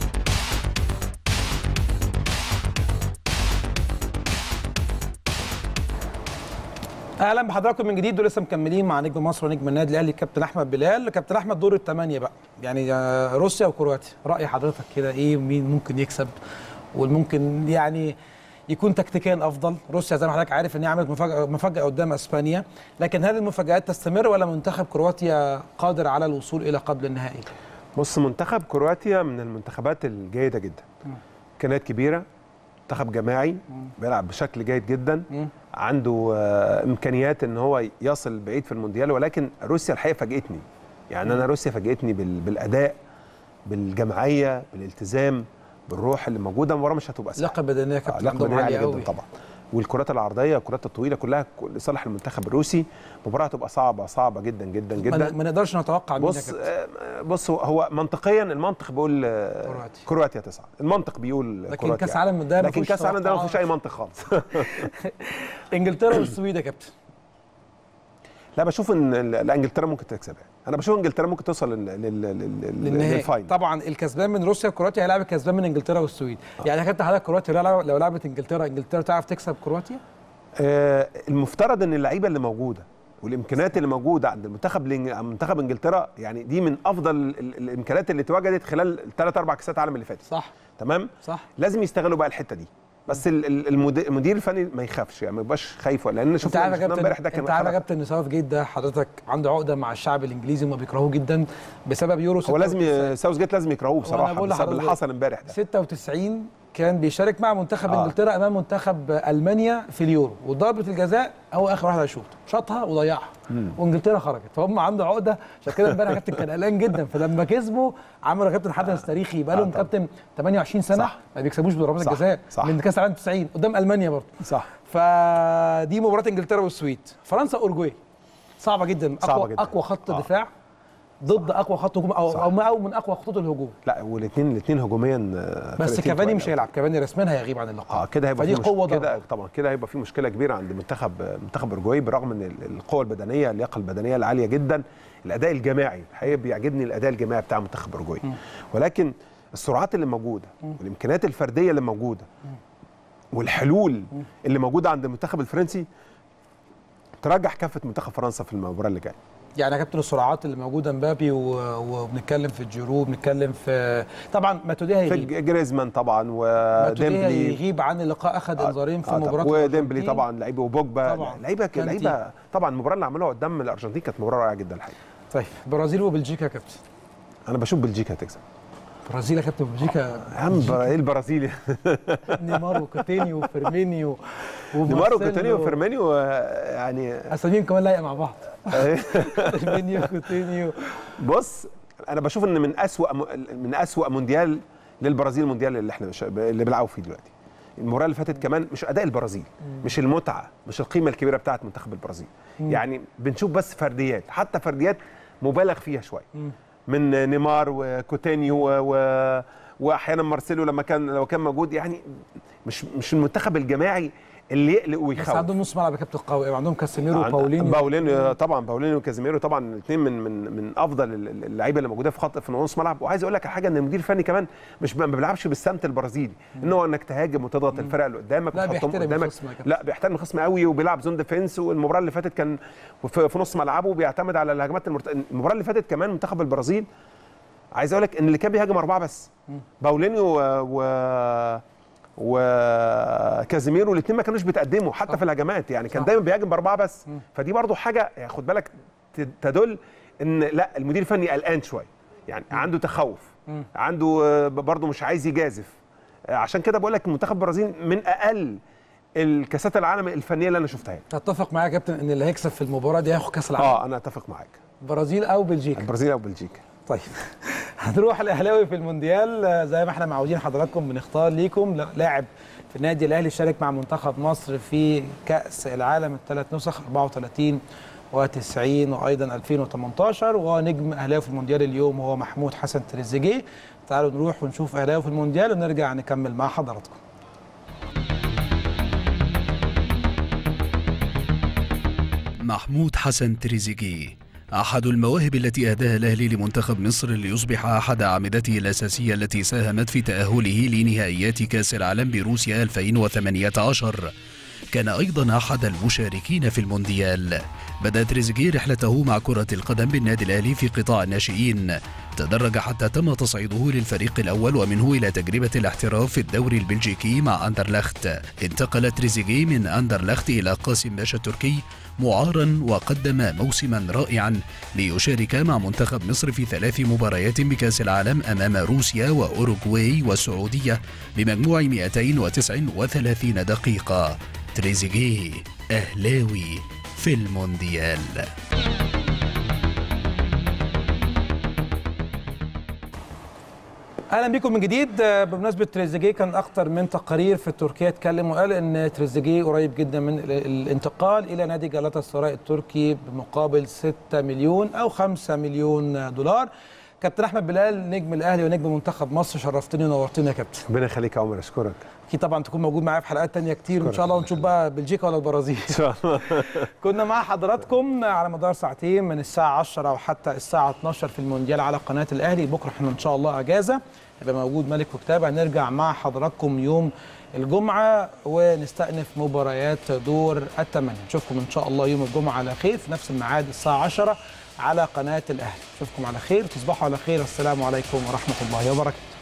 اهلا بحضراتكم من جديد ولسه مكملين مع نجم مصر ونجم النادي الاهلي كابتن احمد بلال كابتن احمد دور الثمانيه بقى يعني آه، روسيا وكرواتيا راي حضرتك كده ايه مين ممكن يكسب والممكن يعني يكون تكتيكيا افضل روسيا زي ما حضرتك عارف ان هي عملت مفاجاه مفاجاه قدام اسبانيا لكن هل المفاجات تستمر ولا منتخب كرواتيا قادر على الوصول الى قبل النهائي بص منتخب كرواتيا من المنتخبات الجيده جدا امكانيات كبيره منتخب جماعي بيلعب بشكل جيد جدا عنده آه، امكانيات ان هو يصل بعيد في المونديال ولكن روسيا الحقيقه فاجئتني يعني انا روسيا فاجئتني بال- بالاداء بالجماعيه بالالتزام بالروح اللي موجوده المباراه مش هتبقى سهله لقب بدنيه يا كابتن لقب عندهم بدنية عاليه عالي قوي جدا طبعا والكرات العرضيه الكرات الطويله كلها لصالح المنتخب الروسي مباراه هتبقى صعبه صعبه جدا جدا ما جدا ن- ما نقدرش نتوقع مين يا بص كابتن آه، بص هو- هو منطقيا المنطق بيقول آه، كرواتيا. كرواتيا تصعد المنطق بيقول لكن كرواتيا كأس عالم ده ما لكن فيهوش كاس العالم ده ما توقعات. فيهوش اي منطق خالص انجلترا والسويد يا كابتن لا بشوف ان ال- لا انجلترا ممكن تكسبها انا بشوف انجلترا ممكن توصل لل- لل- لل- للنهائي للفاينل طبعا الكسبان من روسيا وكرواتيا هيلاعب الكسبان من انجلترا والسويد يعني يا كابتن حضرتك كرواتيا لو لعب- لو لعبت انجلترا انجلترا تعرف تكسب كرواتيا آه، المفترض ان اللعيبه اللي موجوده والامكانيات اللي موجوده عند المنتخب الإنج- منتخب انجلترا يعني دي من افضل ال- ال- الامكانيات اللي اتوجدت خلال الثلاث اربع كاسات العالم اللي فاتت صح تمام صح لازم يستغلوا بقى الحته دي بس ال- ال- المدير المدير الفني ما يخافش يعني ما يبقاش خايف ولا لان انت شفنا عارف يا شفناه كابتن امبارح ده كان انت عارف يا خلاص. كابتن ان ساوث جيت ده حضرتك عنده عقده مع الشعب الانجليزي وما بيكرهوه جدا بسبب يورو هو لازم 96. ي- ساوث جيت لازم يكرهوه بصراحه بقول بسبب اللي لحضرتك حصل امبارح ده 96 كان بيشارك مع منتخب آه. انجلترا امام منتخب المانيا في اليورو وضربه الجزاء هو اخر واحد هيشوط شاطها وضيعها وانجلترا خرجت فهم عنده عقده عشان كده امبارح كابتن كان قلقان جدا فلما كسبوا عملوا يا كابتن حدث تاريخي بقى لهم آه طبعا. كابتن 28 سنه صح. ما بيكسبوش بضربات صح. الجزاء صح. من كاس العالم 90 قدام المانيا برضه صح فدي مباراه انجلترا والسويد فرنسا اورجواي صعبه جدا اقوى صعبة جدا. اقوى خط آه. دفاع ضد اقوى خط هجوم او صح. او ما- او من اقوى خطوط الهجوم لا والاثنين الاثنين هجوميا آه، بس فرقتين كافاني تقال مش أوي. هيلعب كافاني رسميا هيغيب عن اللقاء اه كده هيبقى فدي في قوه مشكله ضربة. كده طبعا كده هيبقى في مشكله كبيره عند منتخب منتخب اورجواي بالرغم من ال- القوه البدنيه اللياقه البدنيه العاليه جدا الاداء الجماعي الحقيقه بيعجبني الاداء الجماعي بتاع منتخب اورجواي ولكن السرعات اللي موجوده والامكانيات الفرديه اللي موجوده والحلول اللي موجوده عند المنتخب الفرنسي ترجح كافه منتخب فرنسا في المباراه اللي جايه يعني يا كابتن السرعات اللي موجوده مبابي و- وبنتكلم في الجيرو بنتكلم في طبعا ماتودي في هيغيب ج- جريزمان طبعا ماتودي وديمبلي هيغيب عن اللقاء اخذ انذارين في آه، مباراه وديمبلي الأرجنتين. طبعا لعيبه وبوجبا طبعاً. لعيبه كانتي. لعيبه طبعا المباراه اللي عملوها قدام الارجنتين كانت مباراه رائعه جدا الحقيقه طيب برازيل وبلجيكا يا كابتن انا بشوف بلجيكا هتكسب برازيل يا كابتن بلجيكا يا عم برا- ايه البرازيلي نيمار وكوتينيو وفيرمينيو نيمار وكوتينيو وفيرمينيو آه، يعني اساميهم كمان لايقه مع بعض فيرمينيو كوتينيو بص انا بشوف ان من اسوأ م- من اسوأ مونديال للبرازيل المونديال اللي احنا مش- اللي بيلعبوا فيه دلوقتي المباراه اللي فاتت كمان مش اداء البرازيل مش المتعه مش القيمه الكبيره بتاعه منتخب البرازيل يعني بنشوف بس فرديات حتى فرديات مبالغ فيها شويه من نيمار وكوتينيو و... و... واحيانا مارسيلو لما كان لو كان موجود يعني مش مش المنتخب الجماعي اللي يقلق بس ويخوف عندهم نص ملعب يا كابتن قوي عندهم كاسيميرو عن- وباولينيو باولينيو طبعا باولينيو وكازيميرو طبعا الاثنين من من من افضل ال- ال- اللعيبه اللي موجوده في خط في نص ملعب وعايز اقول لك على حاجه ان المدير الفني كمان مش ما بيلعبش بالسمت البرازيلي ان هو انك تهاجم وتضغط الفرق اللي قدامك لا، وتحطهم بيحترم قدامك الخصم يا كابتن. لا بيحترم الخصم قوي وبيلعب زون ديفenس والمباراه اللي فاتت كان في, في نص ملعبه بيعتمد على الهجمات المرت... المباراه اللي فاتت كمان منتخب البرازيل عايز اقول لك ان اللي كان بيهاجم اربعه بس باولينيو و, و... وكازيميرو الاثنين ما كانوش بيتقدموا حتى صح. في الهجمات يعني كان صح. دايما بيهاجم باربعه بس فدي برضو حاجه يعني خد بالك ت- تدل ان لا المدير الفني قلقان شويه يعني عنده تخوف عنده آه، برضو مش عايز يجازف آه، عشان كده بقول لك منتخب البرازيل من اقل الكاسات العالم الفنيه اللي انا شفتها تتفق معايا يا كابتن ان اللي هيكسب في المباراه دي هياخد كاس العالم اه انا اتفق معاك البرازيل او بلجيكا البرازيل او بلجيكا طيب هنروح الاهلاوي في المونديال آه، زي ما احنا معودين حضراتكم بنختار ليكم لا- لاعب في النادي الاهلي شارك مع منتخب مصر في كاس العالم الثلاث نسخ 34 و90 وايضا 2018 ونجم اهلاوي في المونديال اليوم هو محمود حسن تريزيجيه تعالوا نروح ونشوف اهلاوي في المونديال ونرجع نكمل مع حضراتكم محمود حسن تريزيجيه أحد المواهب التي أهداها الأهلي لمنتخب مصر ليصبح أحد أعمدته الأساسية التي ساهمت في تأهله لنهائيات كأس العالم بروسيا 2018 كان أيضا أحد المشاركين في المونديال بدأ تريزيجيه رحلته مع كرة القدم بالنادي الأهلي في قطاع الناشئين تدرج حتى تم تصعيده للفريق الأول ومنه إلى تجربة الاحتراف في الدوري البلجيكي مع أندرلخت انتقل تريزيجيه من أندرلخت إلى قاسم باشا التركي معارا وقدم موسما رائعا ليشارك مع منتخب مصر في ثلاث مباريات بكأس العالم أمام روسيا وأوروغواي والسعودية بمجموع 239 دقيقة تريزيجيه أهلاوي في المونديال اهلا بكم من جديد آه، بمناسبه تريزيجيه كان اكتر من تقارير في تركيا اتكلم وقال ان تريزيجيه قريب جدا من ال- الانتقال الى نادي جالاتا سراي التركي بمقابل 6 مليون او 5 مليون دولار كابتن احمد بلال نجم الاهلي ونجم منتخب مصر شرفتني ونورتني يا كابتن ربنا يخليك يا عمر اشكرك اكيد طبعا تكون موجود معايا في حلقات تانية كتير وان أشكرك. شاء الله ونشوف بقى بلجيكا ولا البرازيل ان شاء الله كنا مع حضراتكم على مدار ساعتين من الساعة 10 وحتى الساعة 12 في المونديال على قناة الأهلي بكرة احنا إن شاء الله أجازة يبقى موجود ملك وكتابة هنرجع مع حضراتكم يوم الجمعة ونستأنف مباريات دور الثمانية نشوفكم إن شاء الله يوم الجمعة على خير في نفس الميعاد الساعة 10 على قناة الأهلي نشوفكم على خير تصبحوا على خير السلام عليكم ورحمة الله وبركاته